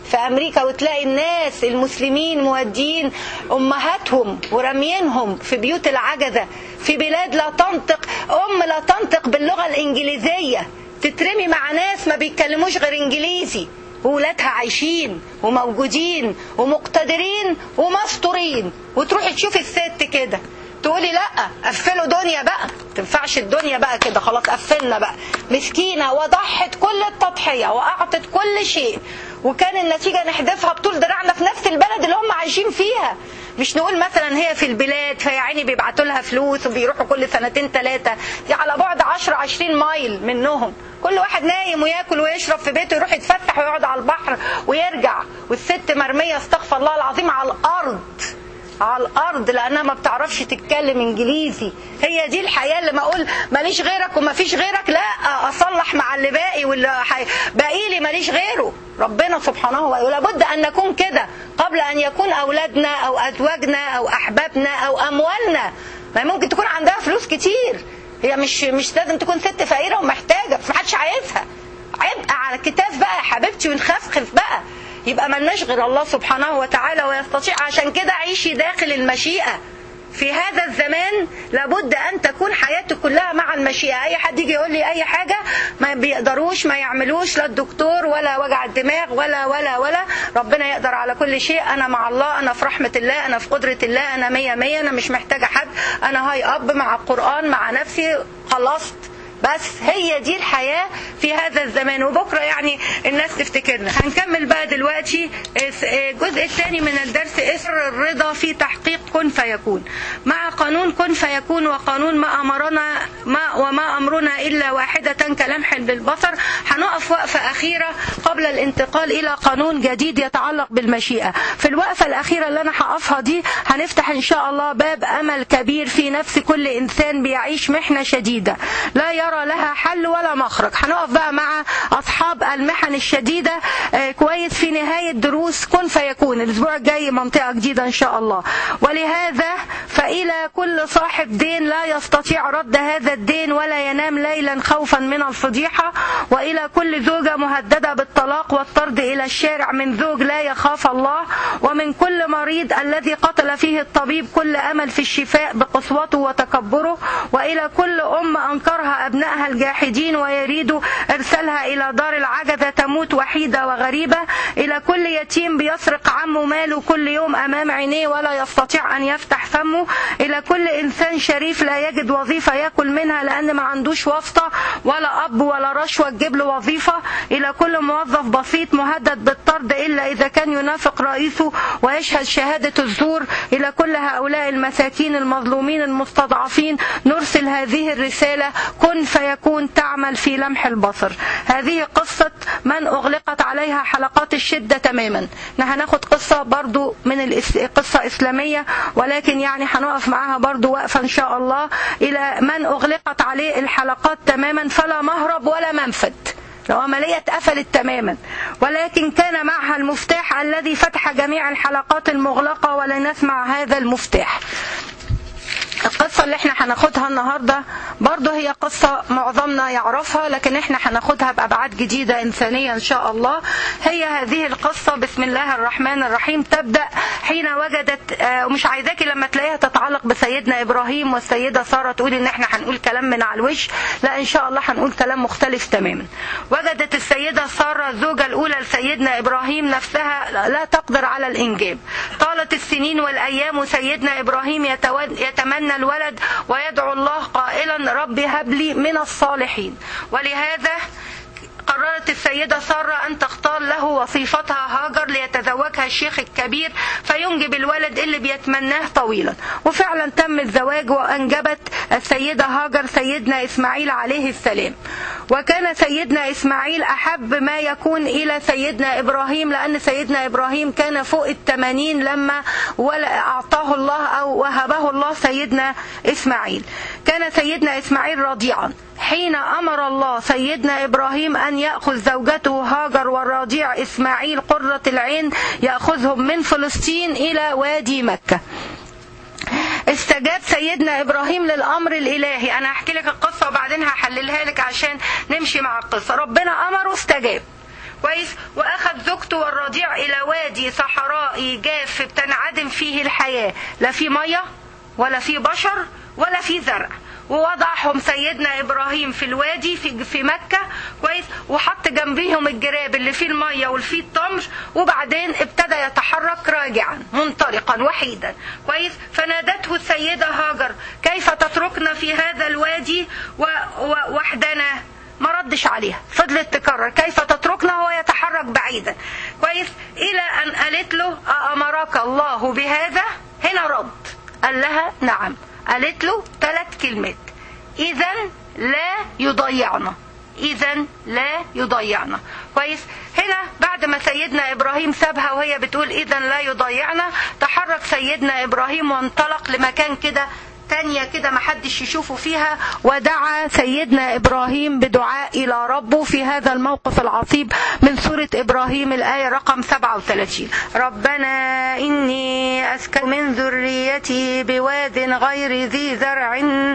في امريكا وتلاقي الناس المسلمين مودين امهاتهم ورميينهم في بيوت العجزه في بلاد لا تنطق ام لا تنطق باللغه الانجليزيه تترمي مع ناس ما بيتكلموش غير انجليزي وولادها عايشين وموجودين ومقتدرين ومستورين وتروحي تشوفي الست كده تقولي لا قفلوا دنيا بقى تنفعش الدنيا بقى كده خلاص قفلنا بقى مسكينه وضحت كل التضحيه واعطت كل شيء وكان النتيجه نحذفها بطول دراعنا في نفس البلد اللي هم عايشين فيها مش نقول مثلا هي في البلاد فيا عيني بيبعتوا لها فلوس وبيروحوا كل سنتين ثلاثه دي على بعد 10 20 مايل منهم كل واحد نايم وياكل ويشرب في بيته يروح يتفسح ويقعد على البحر ويرجع والست مرميه استغفر الله العظيم على الارض على الارض لانها ما بتعرفش تتكلم انجليزي هي دي الحياه اللي ما اقول ماليش غيرك وما فيش غيرك لا اصلح مع اللي باقي واللي حي... باقي لي ماليش غيره ربنا سبحانه وتعالى لابد ان نكون كده قبل ان يكون اولادنا او ازواجنا او احبابنا او اموالنا ما ممكن تكون عندها فلوس كتير هي مش مش لازم تكون ست فقيره ومحتاجه بس ما حدش عايزها عبء على الكتاف بقى يا حبيبتي ونخفخف بقى يبقى ملناش غير الله سبحانه وتعالى ويستطيع عشان كده عيشي داخل المشيئة في هذا الزمان لابد ان تكون حياتك كلها مع المشيئه اي حد يجي يقول لي اي حاجه ما بيقدروش ما يعملوش لا الدكتور ولا وجع الدماغ ولا ولا ولا ربنا يقدر على كل شيء انا مع الله انا في رحمه الله انا في قدره الله انا مية مية انا مش محتاجه حد انا هاي اب مع القران مع نفسي خلصت بس هي دي الحياة في هذا الزمان وبكرة يعني الناس تفتكرنا هنكمل بقى دلوقتي الجزء الثاني من الدرس اسر الرضا في تحقيق كن فيكون مع قانون كن فيكون وقانون ما أمرنا ما وما أمرنا إلا واحدة كلمح بالبصر هنقف وقفة أخيرة قبل الانتقال إلى قانون جديد يتعلق بالمشيئة في الوقفة الأخيرة اللي أنا هقفها دي هنفتح إن شاء الله باب أمل كبير في نفس كل إنسان بيعيش محنة شديدة لا يرى يرى لها حل ولا مخرج هنقف بقى مع أصحاب المحن الشديدة آه كويس في نهاية دروس كن فيكون الأسبوع الجاي منطقة جديدة إن شاء الله ولهذا فإلى كل صاحب دين لا يستطيع رد هذا الدين ولا ينام ليلا خوفا من الفضيحة وإلى كل زوجة مهددة بالطلاق والطرد إلى الشارع من زوج لا يخاف الله ومن كل مريض الذي قتل فيه الطبيب كل أمل في الشفاء بقسوته وتكبره وإلى كل أم أنكرها أبناء أبنائها الجاحدين ويريد إرسالها إلى دار العجزة تموت وحيدة وغريبة إلى كل يتيم بيسرق عمه ماله كل يوم أمام عينيه ولا يستطيع أن يفتح فمه إلى كل إنسان شريف لا يجد وظيفة يأكل منها لأن ما عندوش واسطة ولا أب ولا رشوة تجيب له وظيفة إلى كل موظف بسيط مهدد بالطرد إلا إذا كان ينافق رئيسه ويشهد شهادة الزور إلى كل هؤلاء المساكين المظلومين المستضعفين نرسل هذه الرسالة كن فيكون تعمل في لمح البصر هذه قصة من أغلقت عليها حلقات الشدة تماما احنا هناخد قصة برضو من الإس... قصة إسلامية ولكن يعني هنقف معاها برضو وقفة إن شاء الله إلى من أغلقت عليه الحلقات تماما فلا مهرب ولا منفذ العملية اتقفلت تماما ولكن كان معها المفتاح الذي فتح جميع الحلقات المغلقة ولنسمع هذا المفتاح القصة اللي احنا هناخدها النهاردة برضه هي قصة معظمنا يعرفها لكن احنا هناخدها بأبعاد جديدة إنسانية إن شاء الله هي هذه القصة بسم الله الرحمن الرحيم تبدأ حين وجدت ومش عايزاكي لما تلاقيها تتعلق بسيدنا إبراهيم والسيدة سارة تقول إن احنا هنقول كلام من على الوش لا إن شاء الله هنقول كلام مختلف تماما وجدت السيدة سارة الزوجة الأولى لسيدنا إبراهيم نفسها لا تقدر على الإنجاب طالت السنين والأيام وسيدنا إبراهيم يتمنى الولد ويدعو الله قائلا رب هب لي من الصالحين ولهذا قررت السيدة سارة أن تختار له وصيفتها هاجر ليتزوجها الشيخ الكبير فينجب الولد اللي بيتمناه طويلا وفعلا تم الزواج وأنجبت السيدة هاجر سيدنا إسماعيل عليه السلام وكان سيدنا إسماعيل أحب ما يكون إلى سيدنا إبراهيم لأن سيدنا إبراهيم كان فوق الثمانين لما أعطاه الله أو وهبه الله سيدنا إسماعيل كان سيدنا إسماعيل رضيعا حين أمر الله سيدنا إبراهيم أن يأخذ زوجته هاجر والرضيع إسماعيل قرة العين يأخذهم من فلسطين إلى وادي مكة استجاب سيدنا ابراهيم للامر الالهي انا هحكي لك القصه وبعدين هحللها لك عشان نمشي مع القصه ربنا امره استجاب كويس واخذ زوجته والرضيع الى وادي صحرائي جاف بتنعدم فيه الحياه لا في ميه ولا في بشر ولا في زرع ووضعهم سيدنا ابراهيم في الوادي في في مكه كويس وحط جنبيهم الجراب اللي فيه الميه واللي فيه التمر وبعدين ابتدى يتحرك راجعا منطلقا وحيدا كويس فنادته السيده هاجر كيف تتركنا في هذا الوادي و- و- وحدنا ما ردش عليها فضلت تكرر كيف تتركنا وهو يتحرك بعيدا كويس الى ان قالت له أأمرك الله بهذا هنا رد قال لها نعم قالت له ثلاث كلمات اذا لا يضيعنا اذا لا يضيعنا كويس هنا بعد ما سيدنا ابراهيم سابها وهي بتقول اذا لا يضيعنا تحرك سيدنا ابراهيم وانطلق لمكان كده تانية كده محدش يشوفه فيها ودعا سيدنا إبراهيم بدعاء إلى ربه في هذا الموقف العصيب من سورة إبراهيم الآية رقم 37 ربنا إني أسكن من ذريتي بواد غير ذي زرع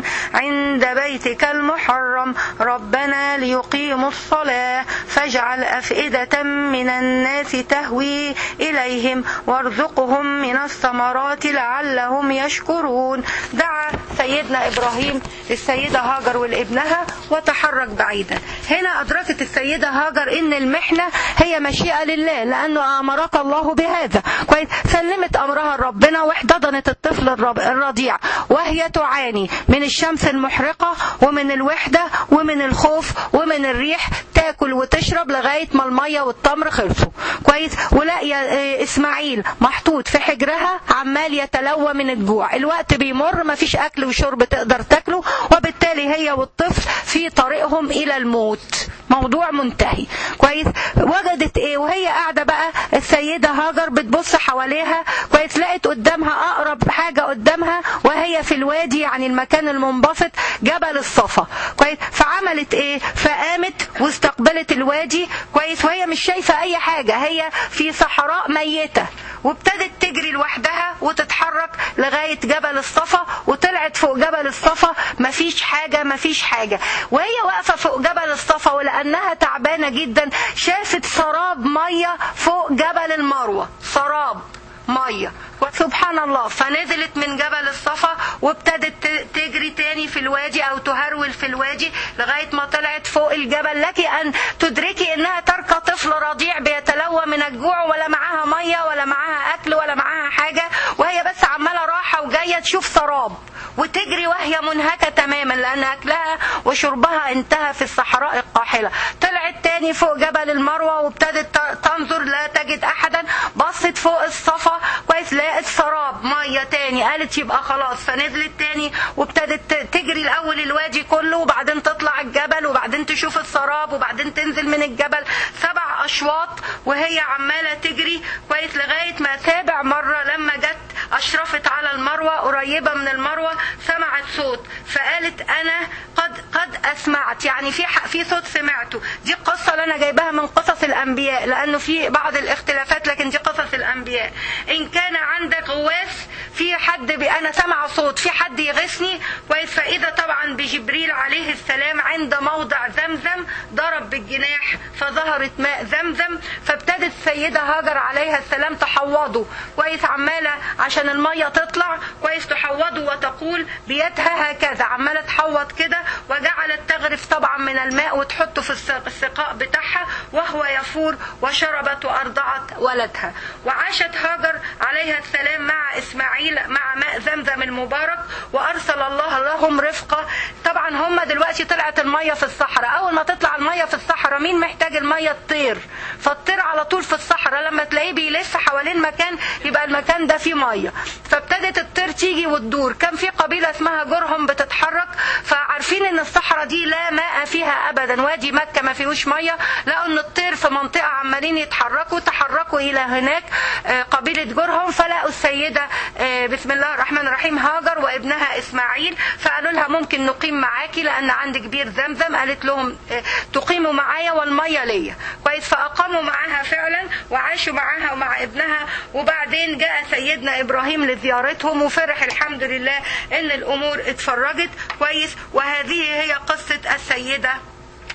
عند بيتك المحرم ربنا ليقيموا الصلاة فاجعل أفئدة من الناس تهوي إليهم وارزقهم من الثمرات لعلهم يشكرون دعا سيدنا إبراهيم للسيدة هاجر ولابنها وتحرك بعيدا هنا أدركت السيدة هاجر إن المحنة هي مشيئة لله لأنه أمرك الله بهذا كويس سلمت أمرها لربنا واحتضنت الطفل الرب- الرضيع وهي تعاني من الشمس المحرقة ومن الوحدة ومن الخوف ومن الريح تاكل وتشرب لغاية ما المية والتمر خلصوا كويس ولاقي آه، إسماعيل محطوط في حجرها عمال يتلوى من الجوع الوقت بيمر مفيش أكل وشرب تقدر تاكله وبالتالي هي والطفل في طريقهم إلى الموت موضوع منتهي كويس وجدت ايه وهي قاعده بقى السيده هاجر بتبص حواليها كويس لقت قدامها اقرب حاجه قدامها وهي في الوادي يعني المكان المنبسط جبل الصفا كويس فعملت ايه فقامت واستقبلت الوادي كويس وهي مش شايفه اي حاجه هي في صحراء ميته وابتدت تجري لوحدها وتتحرك لغايه جبل الصفا وطلعت فوق جبل الصفا مفيش حاجه مفيش حاجه وهي واقفه فوق جبل الصفا ولانها تعبانه جدا شافت سراب ميه فوق جبل المروه سراب ميه وسبحان الله فنزلت من جبل الصفا وابتدت ت- تجري تاني في الوادي او تهرول في الوادي لغايه ما طلعت فوق الجبل لك ان تدركي انها تركى طفل رضيع بيتلوى من الجوع ولا معاها ميه ولا معاها اكل ولا معاها حاجه وهي بس عماله راحه وجايه تشوف سراب وتجري وهي منهكه تماما لان اكلها وشربها انتهى في الصحراء القاحله طلعت تاني فوق جبل المروه وابتدت ت- تنظر لا تجد احدا بصت فوق الصفا كويس لقت سراب ميه تاني قالت يبقى خلاص فنزلت تاني وابتدت ت- تجري الاول الوادي كله وبعدين تطلع الجبل وبعدين تشوف السراب وبعدين تنزل من الجبل سبع اشواط وهي عماله تجري كويس لغايه ما سابع مره لما جت اشرفت على المروه قريبه من المروه سمعت صوت فقالت انا قد قد اسمعت يعني في ح- في صوت سمعته دي القصه اللي انا جايباها من قصص الانبياء لانه في بعض الاختلافات لكن دي قصص الانبياء ان كان عندك غواث في حد ب... انا سمع صوت في حد يغثني كويس فاذا طبعا بجبريل عليه السلام عند موضع زمزم ضرب بالجناح فظهرت ماء زمزم فابتدت السيده هاجر عليها السلام تحوضه كويس عماله عشان الميه تطلع كويس تحوضه وتقول بيدها هكذا عماله تحوض كده وجعلت تغرف طبعا من الماء وتحطه في الس- السقاء بتاعها وهو يفور وشربت وارضعت ولدها وعاشت هاجر عليها السلام مع اسماعيل مع ماء زمزم المبارك وارسل الله لهم رفقه طبعا هم دلوقتي طلعت الميه في الصحراء اول ما تطلع الميه في الصحراء مين محتاج الميه الطير فالطير على طول في الصحراء لما تلاقيه بيلف حوالين مكان يبقى المكان ده فيه ميه فابتدت الطير تيجي وتدور كان في قبيله اسمها جرهم بتتحرك فعارفين ان الصحراء دي لا ماء فيها ابدا وادي مكه ما فيهوش ميه لقوا ان الطير في منطقه عمالين يتحركوا تحركوا الى هناك آه، قبيله جرهم فلقوا السيده آه، بسم الله الرحمن الرحيم هاجر وابنها اسماعيل فقالوا لها ممكن نقيم معاكي لان عندك بير زمزم قالت لهم آه، تقيموا معايا والميه ليا كويس فاقاموا معاها فعلا وعاشوا معاها ومع ابنها وبعدين جاء سيدنا ابراهيم لزيارتهم وفرح الحمد لله ان الامور اتفرجت كويس وهذه هي قصه السيده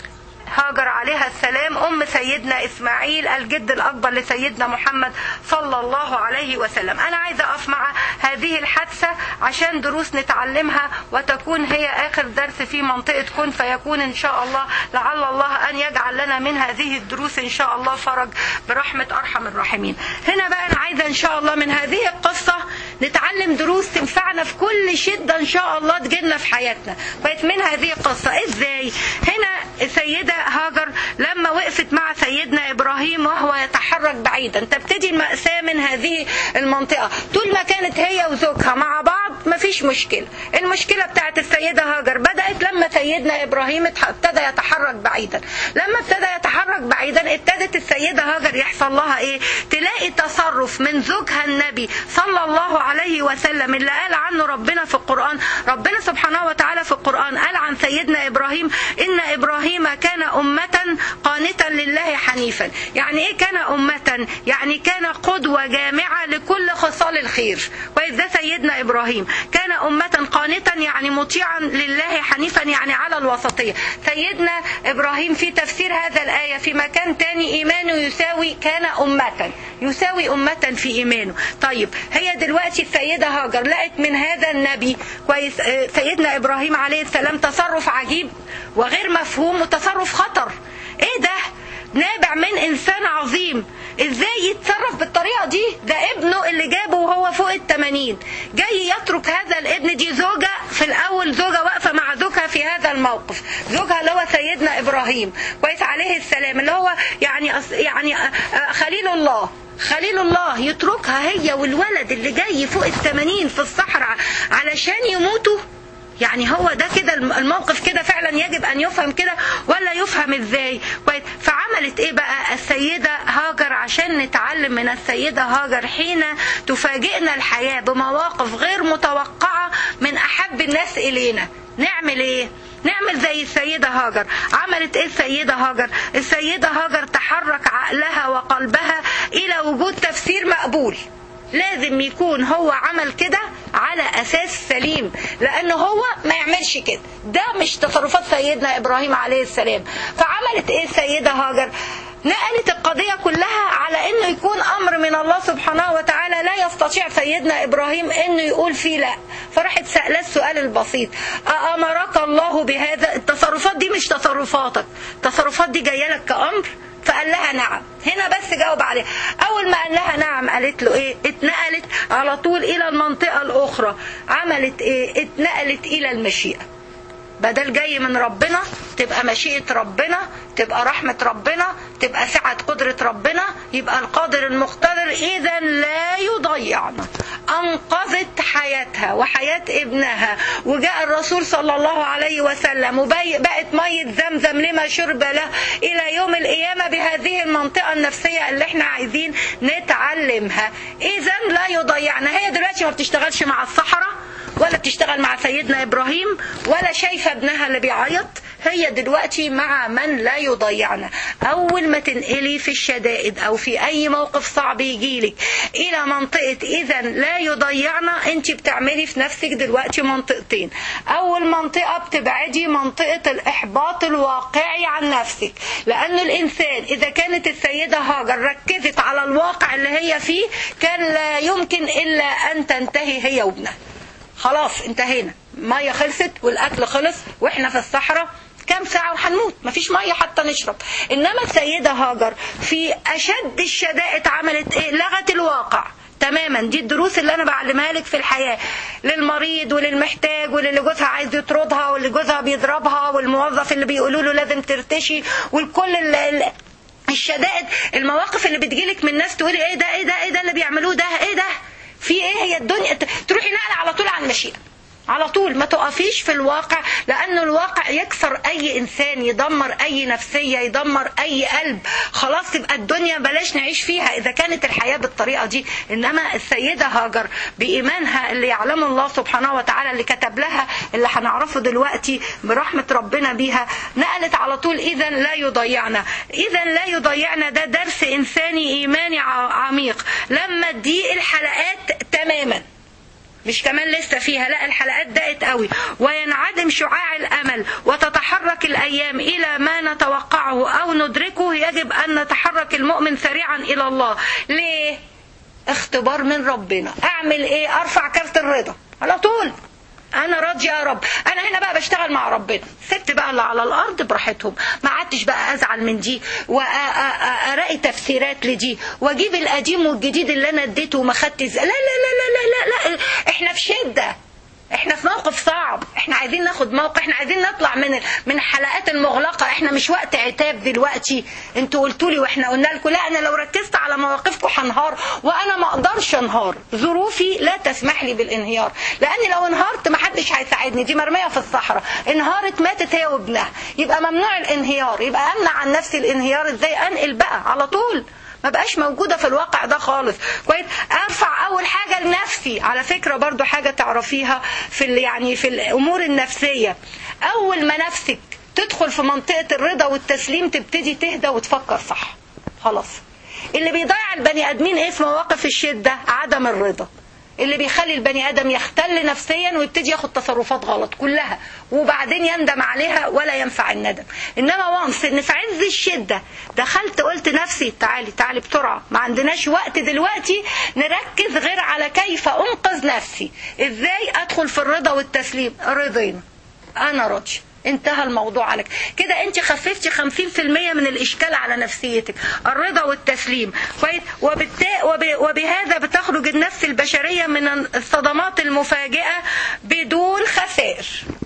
هاجر عليها السلام ام سيدنا اسماعيل الجد الاكبر لسيدنا محمد صلى الله عليه وسلم انا عايزه اقف مع هذه الحادثه عشان دروس نتعلمها وتكون هي اخر درس في منطقه كن فيكون ان شاء الله لعل الله ان يجعل لنا من هذه الدروس ان شاء الله فرج برحمه ارحم الراحمين هنا بقى انا عايزه ان شاء الله من هذه القصه نتعلم دروس تنفعنا في كل شده ان شاء الله تجيلنا في حياتنا بقت من هذه القصه ازاي هنا السيده هاجر لما وقفت مع سيدنا ابراهيم وهو يتحرك بعيدا تبتدي الماساه من هذه المنطقه طول ما كانت هي وزوجها مع بعض مفيش مشكله المشكله بتاعت السيده هاجر بدات لما سيدنا ابراهيم ابتدى يتحرك بعيدا لما ابتدى يتحرك بعيدا ابتدت السيده هاجر يحصل لها ايه تلاقي تصرف من زوجها النبي صلى الله عليه وسلم اللي قال عنه ربنا في القران ربنا سبحانه وتعالى في القران قال عن سيدنا ابراهيم ان ابراهيم كان امه قانتا لله حنيفا يعني ايه كان امه يعني كان قدوه جامعه لكل خصال الخير كويس ده سيدنا ابراهيم كان امه قانتا يعني مطيعا لله حنيفا يعني على الوسطيه سيدنا ابراهيم في تفسير هذا الايه في مكان تاني ايمانه يساوي كان امه يساوي امه في ايمانه طيب هي دلوقتي السيده هاجر لقت من هذا النبي كويس سيدنا ابراهيم عليه السلام تصرف عجيب وغير مفهوم وتصرف خطر ايه ده نابع من انسان عظيم ازاي يتصرف بالطريقه دي ده ابنه اللي جابه وهو فوق التمانين جاي يترك هذا الابن دي زوجة في الاول زوجة واقفة مع زوجها في هذا الموقف زوجها اللي هو سيدنا ابراهيم كويس عليه السلام اللي هو يعني يعني خليل الله خليل الله يتركها هي والولد اللي جاي فوق التمانين في الصحراء علشان يموتوا يعني هو ده كده الموقف كده فعلا يجب ان يفهم كده ولا يفهم ازاي فعملت ايه بقى السيدة هاجر عشان نتعلم من السيدة هاجر حين تفاجئنا الحياة بمواقف غير متوقعة من احب الناس الينا نعمل ايه نعمل زي السيدة هاجر عملت ايه السيدة هاجر السيدة هاجر تحرك عقلها وقلبها الى وجود تفسير مقبول لازم يكون هو عمل كده على اساس سليم لان هو ما يعملش كده ده مش تصرفات سيدنا ابراهيم عليه السلام فعملت ايه السيده هاجر نقلت القضية كلها على انه يكون امر من الله سبحانه وتعالى لا يستطيع سيدنا ابراهيم انه يقول فيه لا فراحت سألة السؤال البسيط أأمرك الله بهذا التصرفات دي مش تصرفاتك التصرفات دي جاية لك كأمر فقال لها نعم هنا بس جاوب عليها اول ما قال لها نعم قالت له ايه اتنقلت على طول الى المنطقة الاخرى عملت ايه اتنقلت الى المشيئة بدل جاي من ربنا تبقى مشيئة ربنا تبقى رحمة ربنا تبقى سعة قدرة ربنا يبقى القادر المقتدر إذا لا يضيعنا أنقذت حياتها وحياة ابنها وجاء الرسول صلى الله عليه وسلم وبقت مية زمزم لما شرب له إلى يوم القيامة بهذه المنطقة النفسية اللي احنا عايزين نتعلمها إذا لا يضيعنا هي دلوقتي ما بتشتغلش مع الصحراء ولا بتشتغل مع سيدنا ابراهيم ولا شايفه ابنها اللي بيعيط هي دلوقتي مع من لا يضيعنا اول ما تنقلي في الشدائد او في اي موقف صعب يجيلك الى منطقه اذا لا يضيعنا انت بتعملي في نفسك دلوقتي منطقتين اول منطقه بتبعدي منطقه الاحباط الواقعي عن نفسك لان الانسان اذا كانت السيده هاجر ركزت على الواقع اللي هي فيه كان لا يمكن الا ان تنتهي هي وابنها خلاص انتهينا ميه خلصت والاكل خلص واحنا في الصحراء كام ساعة وهنموت مفيش مية حتى نشرب إنما السيدة هاجر في أشد الشدائد عملت إيه لغت الواقع تماما دي الدروس اللي انا بعلمها لك في الحياه للمريض وللمحتاج وللي جوزها عايز يطردها واللي جوزها بيضربها والموظف اللي بيقولوا له لازم ترتشي والكل اللي الشدائد المواقف اللي بتجيلك من ناس تقولي ايه ده ايه ده ايه ده اللي بيعملوه ده ايه ده في ايه هي الدنيا تروحي نقل على طول عن المشيئه على طول ما تقفيش في الواقع لأن الواقع يكسر أي إنسان يدمر أي نفسية يدمر أي قلب خلاص تبقى الدنيا بلاش نعيش فيها إذا كانت الحياة بالطريقة دي إنما السيدة هاجر بإيمانها اللي يعلمه الله سبحانه وتعالى اللي كتب لها اللي هنعرفه دلوقتي برحمة ربنا بيها نقلت على طول إذا لا يضيعنا إذا لا يضيعنا ده درس إنساني إيماني عميق لما تضيق الحلقات تماما مش كمان لسه فيها لا الحلقات ضاقت قوي وينعدم شعاع الامل وتتحرك الايام الى ما نتوقعه او ندركه يجب ان نتحرك المؤمن سريعا الى الله ليه اختبار من ربنا اعمل ايه ارفع كارت الرضا على طول انا راضيه يا رب انا هنا بقى بشتغل مع ربنا سبت بقى اللي على الارض براحتهم ما عدتش بقى ازعل من دي والاقي تفسيرات لدي واجيب القديم والجديد اللي انا اديته وما خدتش لا لا لا لا لا لا لا احنا في شده احنا في موقف صعب احنا عايزين ناخد موقف احنا عايزين نطلع من من الحلقات المغلقه احنا مش وقت عتاب دلوقتي انتوا قلتوا لي واحنا قلنا لكم لا انا لو ركزت على مواقفكم هنهار وانا ما اقدرش انهار ظروفي لا تسمح لي بالانهيار لان لو انهارت ما حدش هيساعدني دي مرميه في الصحراء انهارت ماتت هي وابنها يبقى ممنوع الانهيار يبقى امنع عن نفسي الانهيار ازاي انقل بقى على طول ما بقاش موجوده في الواقع ده خالص كويس ارفع اول حاجه لنفسي على فكره برضو حاجه تعرفيها في ال- يعني في الامور النفسيه اول ما نفسك تدخل في منطقه الرضا والتسليم تبتدي تهدى وتفكر صح خلاص اللي بيضيع البني ادمين ايه في مواقف الشده عدم الرضا اللي بيخلي البني ادم يختل نفسيا ويبتدي ياخد تصرفات غلط كلها وبعدين يندم عليها ولا ينفع الندم انما وانس ان في عز الشده دخلت قلت نفسي تعالي تعالي بسرعه ما عندناش وقت دلوقتي نركز غير على كيف انقذ نفسي ازاي ادخل في الرضا والتسليم رضينا انا راضي انتهى الموضوع عليك كده انت خففتي 50% من الاشكال على نفسيتك الرضا والتسليم كويس وبالتا... وب... وبهذا بتخرج النفس البشريه من الصدمات المفاجئه بدون خسائر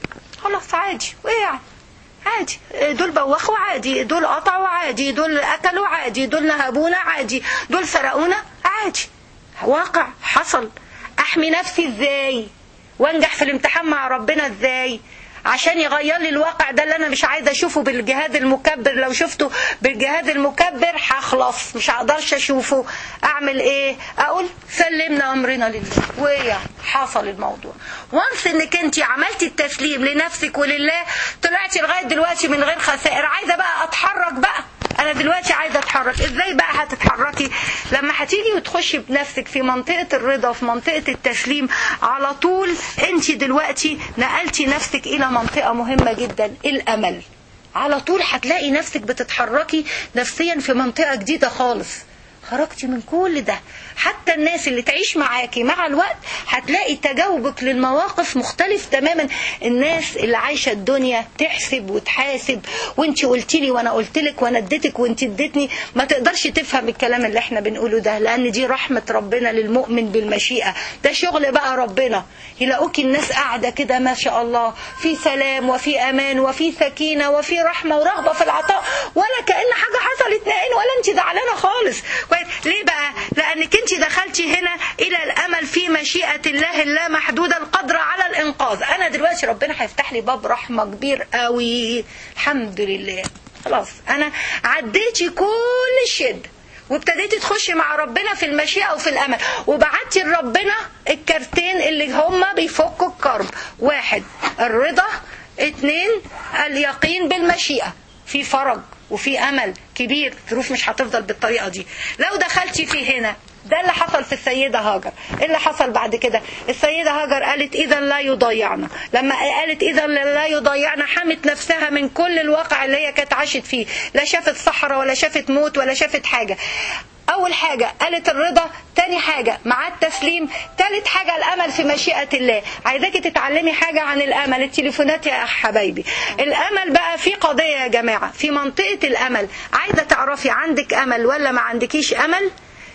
خلاص عادي وايه يعني عادي دول بوخوا عادي دول قطعوا عادي دول اكلوا عادي دول نهبونا عادي دول سرقونا عادي واقع حصل احمي نفسي ازاي وانجح في الامتحان مع ربنا ازاي عشان يغير لي الواقع ده اللي انا مش عايزه اشوفه بالجهاد المكبر لو شفته بالجهاد المكبر هخلص مش هقدرش اشوفه اعمل ايه اقول سلمنا امرنا لله ويا حصل الموضوع وانس انك انت عملتي التسليم لنفسك ولله طلعتي لغايه دلوقتي من غير خسائر عايزه بقى اتحرك بقى انا دلوقتي عايزه اتحرك ازاي بقى هتتحركي لما هتيجي وتخشي بنفسك في منطقه الرضا في منطقه التسليم على طول انت دلوقتي نقلتي نفسك الى منطقه مهمه جدا الامل على طول هتلاقي نفسك بتتحركي نفسيا في منطقه جديده خالص خرجتي من كل ده حتى الناس اللي تعيش معاكي مع الوقت هتلاقي تجاوبك للمواقف مختلف تماما الناس اللي عايشه الدنيا تحسب وتحاسب وانت قلت لي وانا قلت لك وانا اديتك وانت اديتني ما تقدرش تفهم الكلام اللي احنا بنقوله ده لان دي رحمه ربنا للمؤمن بالمشيئه ده شغل بقى ربنا يلاقوك الناس قاعده كده ما شاء الله في سلام وفي امان وفي سكينه وفي رحمه ورغبه في العطاء ولا كان حاجه حصلت نهائيا ولا انت زعلانه خالص كويس ليه بقى لانك انت دخلتي هنا الى الامل في مشيئه الله اللامحدوده القدره على الانقاذ انا دلوقتي ربنا هيفتح لي باب رحمه كبير قوي الحمد لله خلاص انا عديتي كل الشده وابتديتي تخشي مع ربنا في المشيئة وفي الأمل وبعتي لربنا الكارتين اللي هما بيفكوا الكرب واحد الرضا اتنين اليقين بالمشيئة في فرج وفي امل كبير الظروف مش هتفضل بالطريقه دي لو دخلتي في هنا ده اللي حصل في السيده هاجر ايه اللي حصل بعد كده السيده هاجر قالت اذا لا يضيعنا لما قالت اذا لا يضيعنا حمت نفسها من كل الواقع اللي هي كانت عاشت فيه لا شافت صحراء ولا شافت موت ولا شافت حاجه اول حاجة قالت الرضا تاني حاجة مع التسليم تالت حاجة الامل في مشيئة الله عايزاكي تتعلمي حاجة عن الامل التليفونات يا حبايبي الامل بقى في قضية يا جماعة في منطقة الامل عايزة تعرفي عندك امل ولا ما عندكيش امل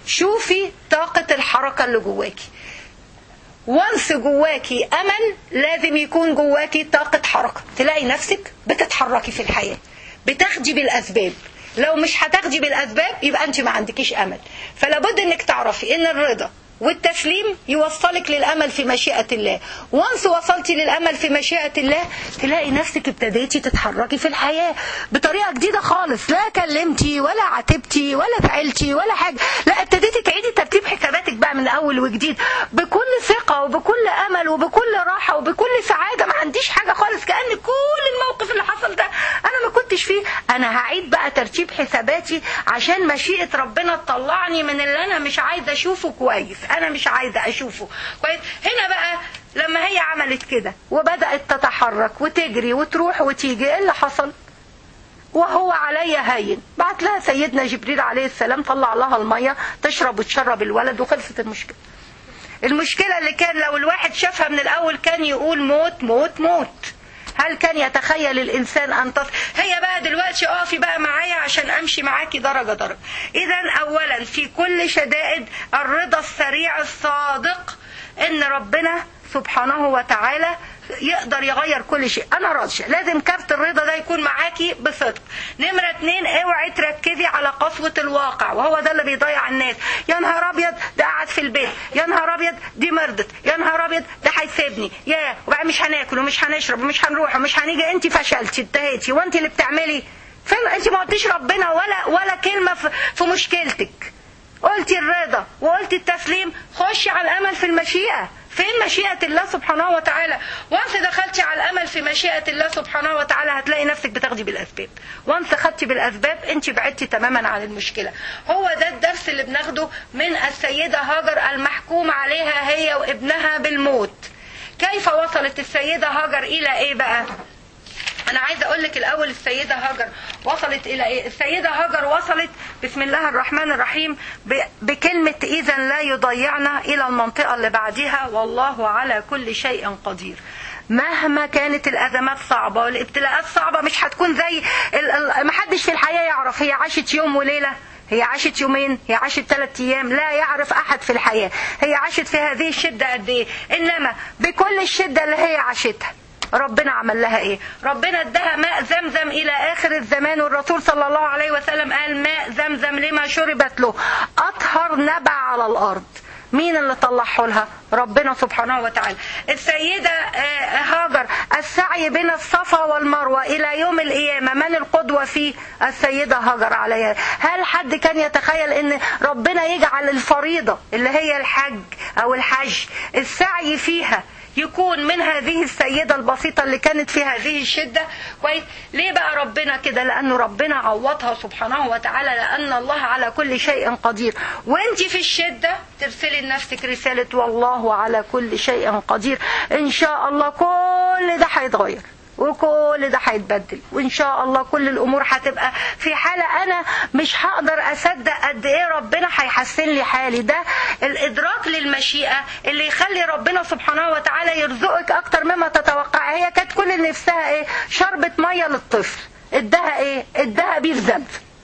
شوفي طاقة الحركة اللي جواكي وانس جواكي امل لازم يكون جواكي طاقة حركة تلاقي نفسك بتتحركي في الحياة بتاخدي بالاسباب لو مش هتاخدي بالاسباب يبقى انت ما عندكيش امل فلا بد انك تعرفي ان الرضا والتسليم يوصلك للامل في مشيئه الله وانس وصلتي للامل في مشيئه الله تلاقي نفسك ابتديتي تتحركي في الحياه بطريقه جديده خالص لا كلمتي ولا عاتبتي ولا زعلتي ولا حاجه لا ابتديتي تعيدي ترتيب حساباتك بقى من اول وجديد بكل ثقه وبكل امل وبكل راحه وبكل سعاده ما عنديش حاجه خالص كان كل الموقف اللي حصل ده انا ما كنت كنتش فيه انا هعيد بقى ترتيب حساباتي عشان مشيئه ربنا تطلعني من اللي انا مش عايزه اشوفه كويس انا مش عايزه اشوفه كويس هنا بقى لما هي عملت كده وبدات تتحرك وتجري وتروح وتيجي ايه اللي حصل وهو علي هين بعت لها سيدنا جبريل عليه السلام طلع لها الميه تشرب وتشرب الولد وخلصت المشكله المشكله اللي كان لو الواحد شافها من الاول كان يقول موت موت موت هل كان يتخيل الانسان ان تصل هي بقى دلوقتي اقفي بقى معايا عشان امشي معاكي درجه درجه اذا اولا في كل شدائد الرضا السريع الصادق ان ربنا سبحانه وتعالى يقدر يغير كل شيء انا راضيه لازم كارت الرضا ده يكون معاكي بصدق نمره اتنين اوعي تركزي على قسوه الواقع وهو ده اللي بيضيع الناس يا نهار ابيض ده قاعد في البيت يا نهار ابيض دي مرضت يا نهار ابيض ده هيسيبني يا وبقى مش هناكل ومش هنشرب ومش هنروح ومش هنيجي انت فشلتي انتهيتي وانت اللي بتعملي فين انت ما قلتيش ربنا ولا ولا كلمه في, في مشكلتك قلتي الرضا وقلتي التسليم خشي على الامل في المشيئه فين مشيئة الله سبحانه وتعالى وانس دخلتي على الأمل في مشيئة الله سبحانه وتعالى هتلاقي نفسك بتاخدي بالأسباب وانس خدتي بالأسباب انت بعدتي تماما عن المشكلة هو ده الدرس اللي بناخده من السيدة هاجر المحكوم عليها هي وابنها بالموت كيف وصلت السيدة هاجر إلى إيه بقى انا عايزه اقول لك الاول السيده هاجر وصلت الى ايه السيده هاجر وصلت بسم الله الرحمن الرحيم بكلمه اذا لا يضيعنا الى المنطقه اللي بعدها والله على كل شيء قدير مهما كانت الازمات صعبه والابتلاءات صعبه مش هتكون زي ما حدش في الحياه يعرف هي عاشت يوم وليله هي عاشت يومين هي عاشت ثلاث ايام لا يعرف احد في الحياه هي عاشت في هذه الشده قد ايه انما بكل الشده اللي هي عاشتها ربنا عمل لها ايه ربنا ادها ماء زمزم الى اخر الزمان والرسول صلى الله عليه وسلم قال ماء زمزم لما شربت له اطهر نبع على الارض مين اللي طلعه لها ربنا سبحانه وتعالى السيدة هاجر السعي بين الصفا والمروة إلى يوم القيامة من القدوة فيه السيدة هاجر عليها هل حد كان يتخيل أن ربنا يجعل الفريضة اللي هي الحج أو الحج السعي فيها يكون من هذه السيدة البسيطة اللي كانت في هذه الشدة كويس ليه بقى ربنا كده لأنه ربنا عوضها سبحانه وتعالى لأن الله على كل شيء قدير وانت في الشدة ترسلي لنفسك رسالة والله على كل شيء قدير إن شاء الله كل ده هيتغير وكل ده هيتبدل وان شاء الله كل الامور هتبقى في حاله انا مش هقدر اصدق قد ايه ربنا هيحسن لي حالي ده الادراك للمشيئه اللي يخلي ربنا سبحانه وتعالى يرزقك اكتر مما تتوقع هي كانت كل نفسها ايه شربة ميه للطفل ادها ايه ادها بير زمزم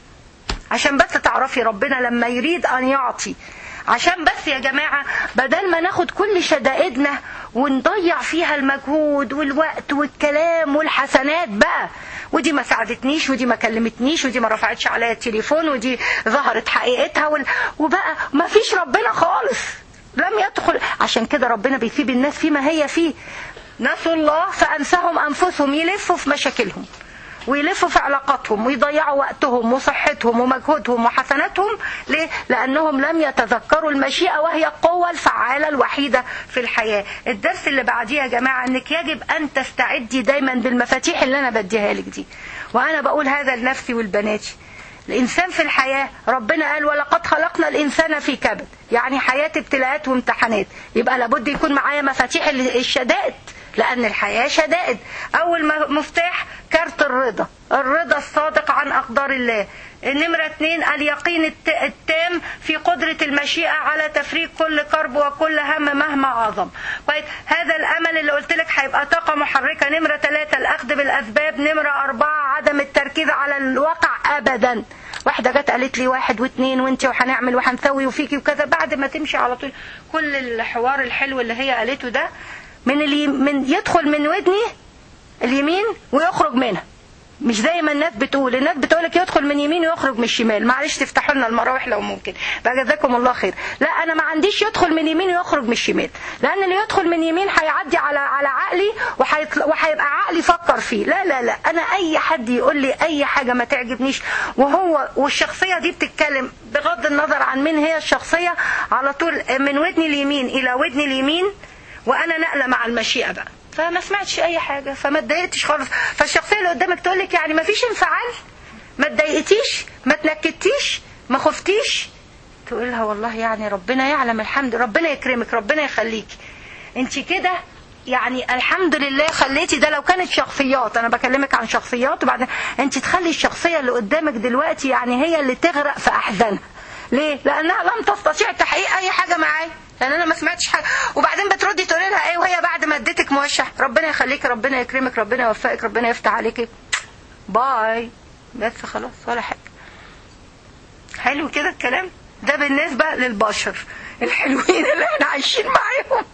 عشان بس تعرفي ربنا لما يريد ان يعطي عشان بس يا جماعة بدل ما ناخد كل شدائدنا ونضيع فيها المجهود والوقت والكلام والحسنات بقى ودي ما ساعدتنيش ودي ما كلمتنيش ودي ما رفعتش عليا التليفون ودي ظهرت حقيقتها وال... وبقى ما فيش ربنا خالص لم يدخل عشان كده ربنا بيسيب الناس فيما هي فيه نسوا الله فأنساهم أنفسهم يلفوا في مشاكلهم ويلفوا في علاقاتهم ويضيعوا وقتهم وصحتهم ومجهودهم وحسناتهم ليه؟ لأنهم لم يتذكروا المشيئة وهي القوة الفعالة الوحيدة في الحياة الدرس اللي بعديه يا جماعة أنك يجب أن تستعدي دايما بالمفاتيح اللي أنا بديها لك دي وأنا بقول هذا لنفسي ولبناتي الإنسان في الحياة ربنا قال ولقد خلقنا الإنسان في كبد يعني حياة ابتلاءات وامتحانات يبقى لابد يكون معايا مفاتيح الشدائد لأن الحياة شدائد أول مفتاح كارت الرضا الرضا الصادق عن أقدار الله النمرة اتنين اليقين التام في قدرة المشيئة على تفريق كل كرب وكل هم مهما عظم طيب هذا الأمل اللي قلت لك هيبقى طاقة محركة نمرة ثلاثة الأخذ بالأسباب نمرة أربعة عدم التركيز على الواقع أبدا واحدة جت قالت لي واحد واثنين وانت وهنعمل وهنسوي وفيكي وكذا بعد ما تمشي على طول كل الحوار الحلو اللي هي قالته ده من اللي من يدخل من ودني اليمين ويخرج منها مش زي ما الناس بتقول الناس بتقولك يدخل من يمين ويخرج من الشمال معلش تفتحوا لنا المراوح لو ممكن بقى جزاكم الله خير لا انا ما عنديش يدخل من يمين ويخرج من الشمال لان اللي يدخل من يمين هيعدي على على عقلي وهيبقى عقلي فكر فيه لا لا لا انا اي حد يقول لي اي حاجه ما تعجبنيش وهو والشخصيه دي بتتكلم بغض النظر عن مين هي الشخصيه على طول من ودني اليمين الى ودني اليمين وانا نقله مع المشيئه بقى فما سمعتش اي حاجه فما اتضايقتش خالص فالشخصيه اللي قدامك تقول لك يعني ما فيش انفعال ما اتضايقتيش ما تنكدتيش ما خفتيش تقول لها والله يعني ربنا يعلم الحمد ربنا يكرمك ربنا يخليكي انت كده يعني الحمد لله خليتي ده لو كانت شخصيات انا بكلمك عن شخصيات وبعدين انت تخلي الشخصيه اللي قدامك دلوقتي يعني هي اللي تغرق في احزانها ليه لانها لم تستطيع تحقيق اي حاجه معايا لان انا ما سمعتش حاجه وبعدين بتردي تقولي لها ايه وهي بعد ما اديتك موشح ربنا يخليك ربنا يكرمك ربنا يوفقك ربنا يفتح عليكي باي بس خلاص ولا حاجه حلو كده الكلام ده بالنسبة للبشر الحلوين اللي احنا عايشين معاهم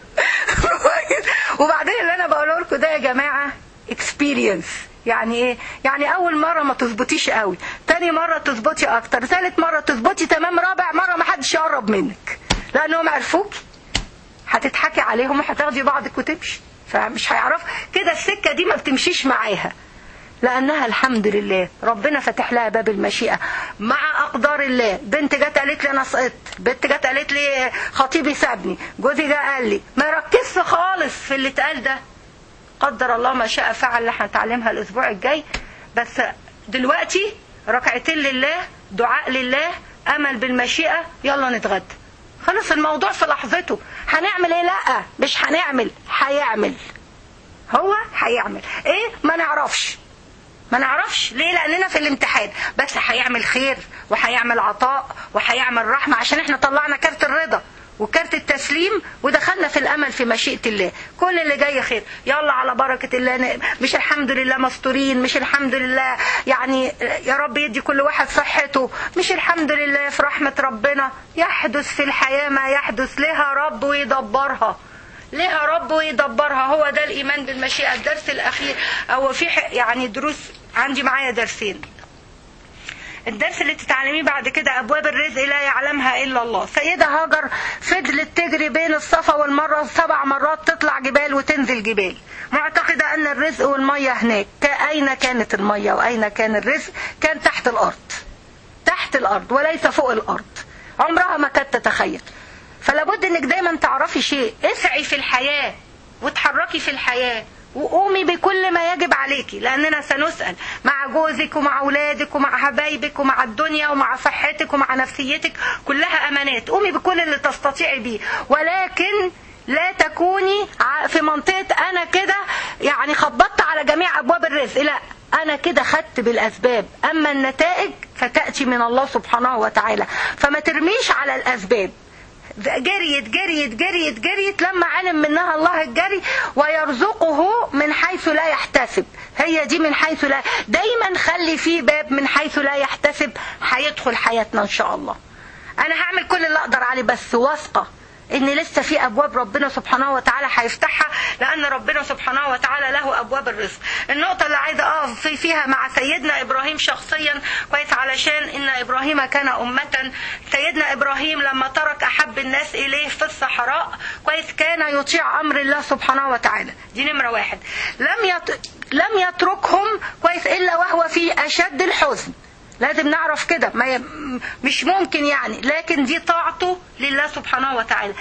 وبعدين اللي انا بقوله لكم ده يا جماعة experience يعني ايه يعني اول مرة ما تظبطيش قوي تاني مرة تظبطي اكتر ثالث مرة تظبطي تمام رابع مرة ما حدش يقرب منك لانهم عرفوك هتضحكي عليهم وهتاخدي بعضك وتمشي فمش هيعرف كده السكة دي ما بتمشيش معاها لانها الحمد لله ربنا فتح لها باب المشيئه مع اقدار الله بنت جت قالت لي انا سقطت بنت جت قالت لي خطيبي سابني جوزي جه قال لي ما ركزش خالص في اللي اتقال ده قدر الله ما شاء فعل اللي هنتعلمها الاسبوع الجاي بس دلوقتي ركعتين لله دعاء لله امل بالمشيئه يلا نتغدى خلص الموضوع في لحظته هنعمل ايه لا مش هنعمل هيعمل هو هيعمل ايه ما نعرفش ما نعرفش ليه لاننا في الامتحان بس هيعمل خير وهيعمل عطاء وهيعمل رحمه عشان احنا طلعنا كارت الرضا وكارت التسليم ودخلنا في الامل في مشيئه الله كل اللي جاي خير يلا على بركه الله مش الحمد لله مستورين مش الحمد لله يعني يا رب يدي كل واحد صحته مش الحمد لله في رحمه ربنا يحدث في الحياه ما يحدث لها رب ويدبرها لها رب ويدبرها هو ده الايمان بالمشيئه الدرس الاخير او في يعني دروس عندي معايا درسين الدرس اللي تتعلميه بعد كده ابواب الرزق لا يعلمها الا الله سيده هاجر فضلت تجري بين الصفا والمروه سبع مرات تطلع جبال وتنزل جبال معتقده ان الرزق والميه هناك اين كانت الميه واين كان الرزق كان تحت الارض تحت الارض وليس فوق الارض عمرها ما كانت تتخيل فلا بد انك دايما تعرفي شيء اسعي في الحياه وتحركي في الحياه وقومي بكل ما يجب عليكي لاننا سنسال مع جوزك ومع اولادك ومع حبايبك ومع الدنيا ومع صحتك ومع نفسيتك كلها امانات قومي بكل اللي تستطيعي بيه ولكن لا تكوني في منطقه انا كده يعني خبطت على جميع ابواب الرزق لا انا كده خدت بالاسباب اما النتائج فتاتي من الله سبحانه وتعالى فما ترميش على الاسباب جريت جريت جريت جريت لما علم منها الله الجري ويرزقه من حيث لا يحتسب هي دي من حيث لا دايما خلي فيه باب من حيث لا يحتسب هيدخل حياتنا ان شاء الله انا هعمل كل اللي اقدر عليه بس واثقه ان لسه في ابواب ربنا سبحانه وتعالى هيفتحها لان ربنا سبحانه وتعالى له ابواب الرزق النقطه اللي عايزه اقف فيها مع سيدنا ابراهيم شخصيا كويس علشان ان ابراهيم كان امه سيدنا ابراهيم لما ترك احب الناس اليه في الصحراء كويس كان يطيع امر الله سبحانه وتعالى دي نمره واحد لم يت... لم يتركهم كويس الا وهو في اشد الحزن لازم نعرف كده ما ي... مش ممكن يعني لكن دي طاعته لله سبحانه وتعالى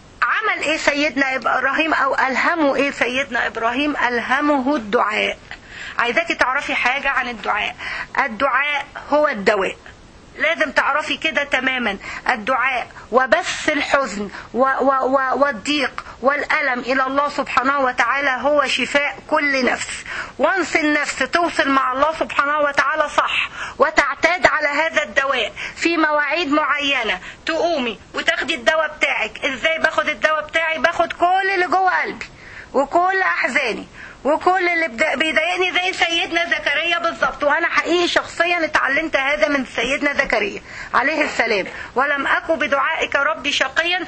عمل ايه سيدنا ابراهيم او الهمه ايه سيدنا ابراهيم الهمه الدعاء عايزاكي تعرفي حاجة عن الدعاء الدعاء هو الدواء لازم تعرفي كده تماما الدعاء وبث الحزن و و و والضيق والألم إلى الله سبحانه وتعالى هو شفاء كل نفس وانس النفس توصل مع الله سبحانه وتعالى صح وتعتاد على هذا الدواء في مواعيد معينة تقومي وتاخدي الدواء بتاعك ازاي باخد الدواء بتاعي باخد كل اللي جوه قلبي وكل أحزاني وكل اللي بيضايقني زي سيدنا زكريا بالظبط وانا حقيقي شخصيا اتعلمت هذا من سيدنا زكريا عليه السلام ولم اكن بدعائك ربي شقيا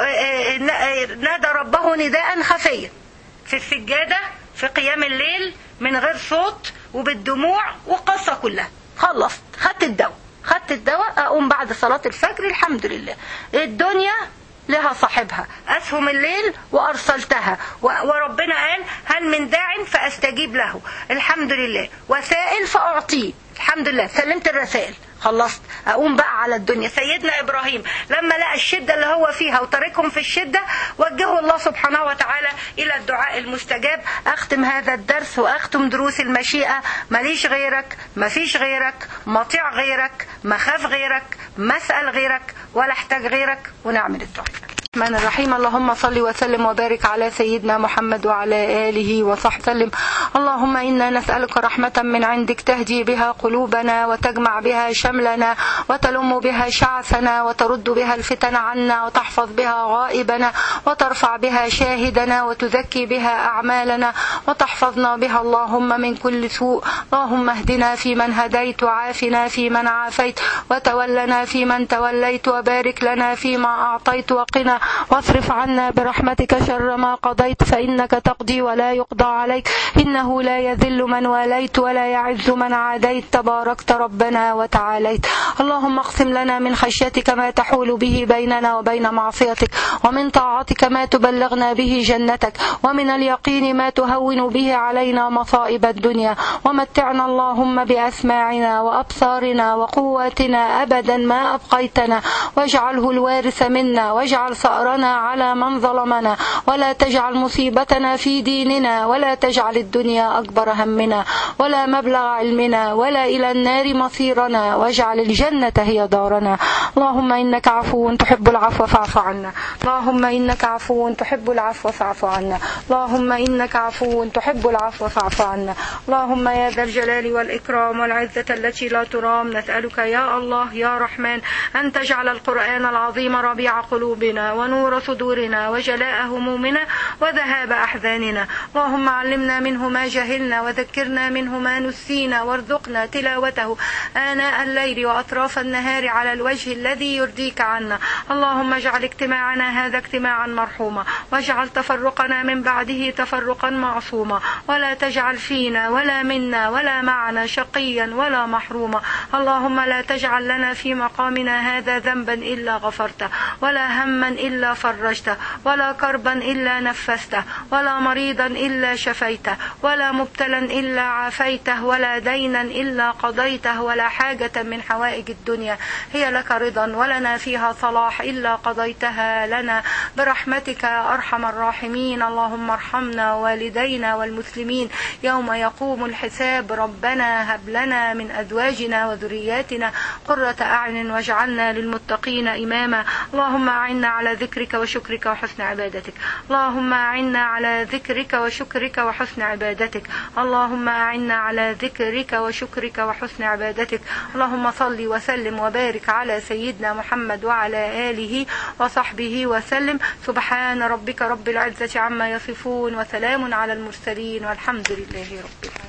نادى ربه نداء خفيا في السجاده في قيام الليل من غير صوت وبالدموع وقصه كلها خلصت خدت الدواء خدت الدواء اقوم بعد صلاه الفجر الحمد لله الدنيا لها صاحبها أسهم الليل وأرسلتها وربنا قال هل من داع فأستجيب له الحمد لله وسائل فأعطيه الحمد لله سلمت الرسائل خلصت اقوم بقى على الدنيا سيدنا ابراهيم لما لقى الشده اللي هو فيها وتركهم في الشده وجهه الله سبحانه وتعالى الى الدعاء المستجاب اختم هذا الدرس واختم دروس المشيئه ماليش غيرك مفيش غيرك مطيع غيرك مخاف غيرك مسال غيرك ولا احتاج غيرك ونعمل الدعاء الرحمن الرحيم اللهم صل وسلم وبارك على سيدنا محمد وعلى آله وصحبه وسلم اللهم إنا نسألك رحمة من عندك تهدي بها قلوبنا وتجمع بها شملنا وتلم بها شعثنا وترد بها الفتن عنا وتحفظ بها غائبنا وترفع بها شاهدنا وتزكي بها أعمالنا وتحفظنا بها اللهم من كل سوء اللهم اهدنا فيمن هديت وعافنا فيمن عافيت وتولنا فيمن توليت وبارك لنا فيما أعطيت وقنا واصرف عنا برحمتك شر ما قضيت فإنك تقضي ولا يقضى عليك إنه لا يذل من واليت ولا يعز من عاديت تباركت ربنا وتعاليت اللهم اقسم لنا من خشيتك ما تحول به بيننا وبين معصيتك ومن طاعتك ما تبلغنا به جنتك ومن اليقين ما تهون به علينا مصائب الدنيا ومتعنا اللهم بأسماعنا وأبصارنا وقواتنا أبدا ما أبقيتنا واجعله الوارث منا واجعل ثأرنا على من ظلمنا ولا تجعل مصيبتنا في ديننا ولا تجعل الدنيا أكبر همنا ولا مبلغ علمنا ولا إلى النار مصيرنا واجعل الجنة هي دارنا اللهم إنك عفو تحب العفو فاعف عنا اللهم إنك عفو تحب العفو فاعف عنا اللهم إنك عفو تحب العفو فاعف عنا اللهم يا ذا الجلال والإكرام والعزة التي لا ترام نسألك يا الله يا رحمن أن تجعل القرآن العظيم ربيع قلوبنا ونور صدورنا وجلاء همومنا وذهاب أحزاننا اللهم علمنا منه ما جهلنا وذكرنا منه ما نسينا وارزقنا تلاوته آناء الليل وأطراف النهار على الوجه الذي يرضيك عنا اللهم اجعل اجتماعنا هذا اجتماعا مرحوما واجعل تفرقنا من بعده تفرقا معصوما ولا تجعل فينا ولا منا ولا معنا شقيا ولا محروما اللهم لا تجعل لنا في مقامنا هذا ذنبا إلا غفرته ولا هما إلا فرجته ولا كربا إلا نفسته ولا مريضا إلا شفيته ولا مبتلا إلا عافيته ولا دينا إلا قضيته ولا حاجة من حوائج الدنيا هي لك رضا ولنا فيها صلاح إلا قضيتها لنا برحمتك يا أرحم الراحمين اللهم ارحمنا والدينا والمسلمين يوم يقوم الحساب ربنا هب لنا من أزواجنا وذرياتنا قرة أعين واجعلنا للمتقين إماما اللهم أعنا على ذكرك وشكرك وحسن عبادتك اللهم أعنا على ذكرك وشكرك وحسن عبادتك اللهم أعنا على ذكرك وشكرك وحسن عبادتك اللهم صل وسلم وبارك على سيدنا محمد وعلى آله وصحبه وسلم سبحان ربك رب العزة عما يصفون وسلام على المرسلين والحمد لله رب العالمين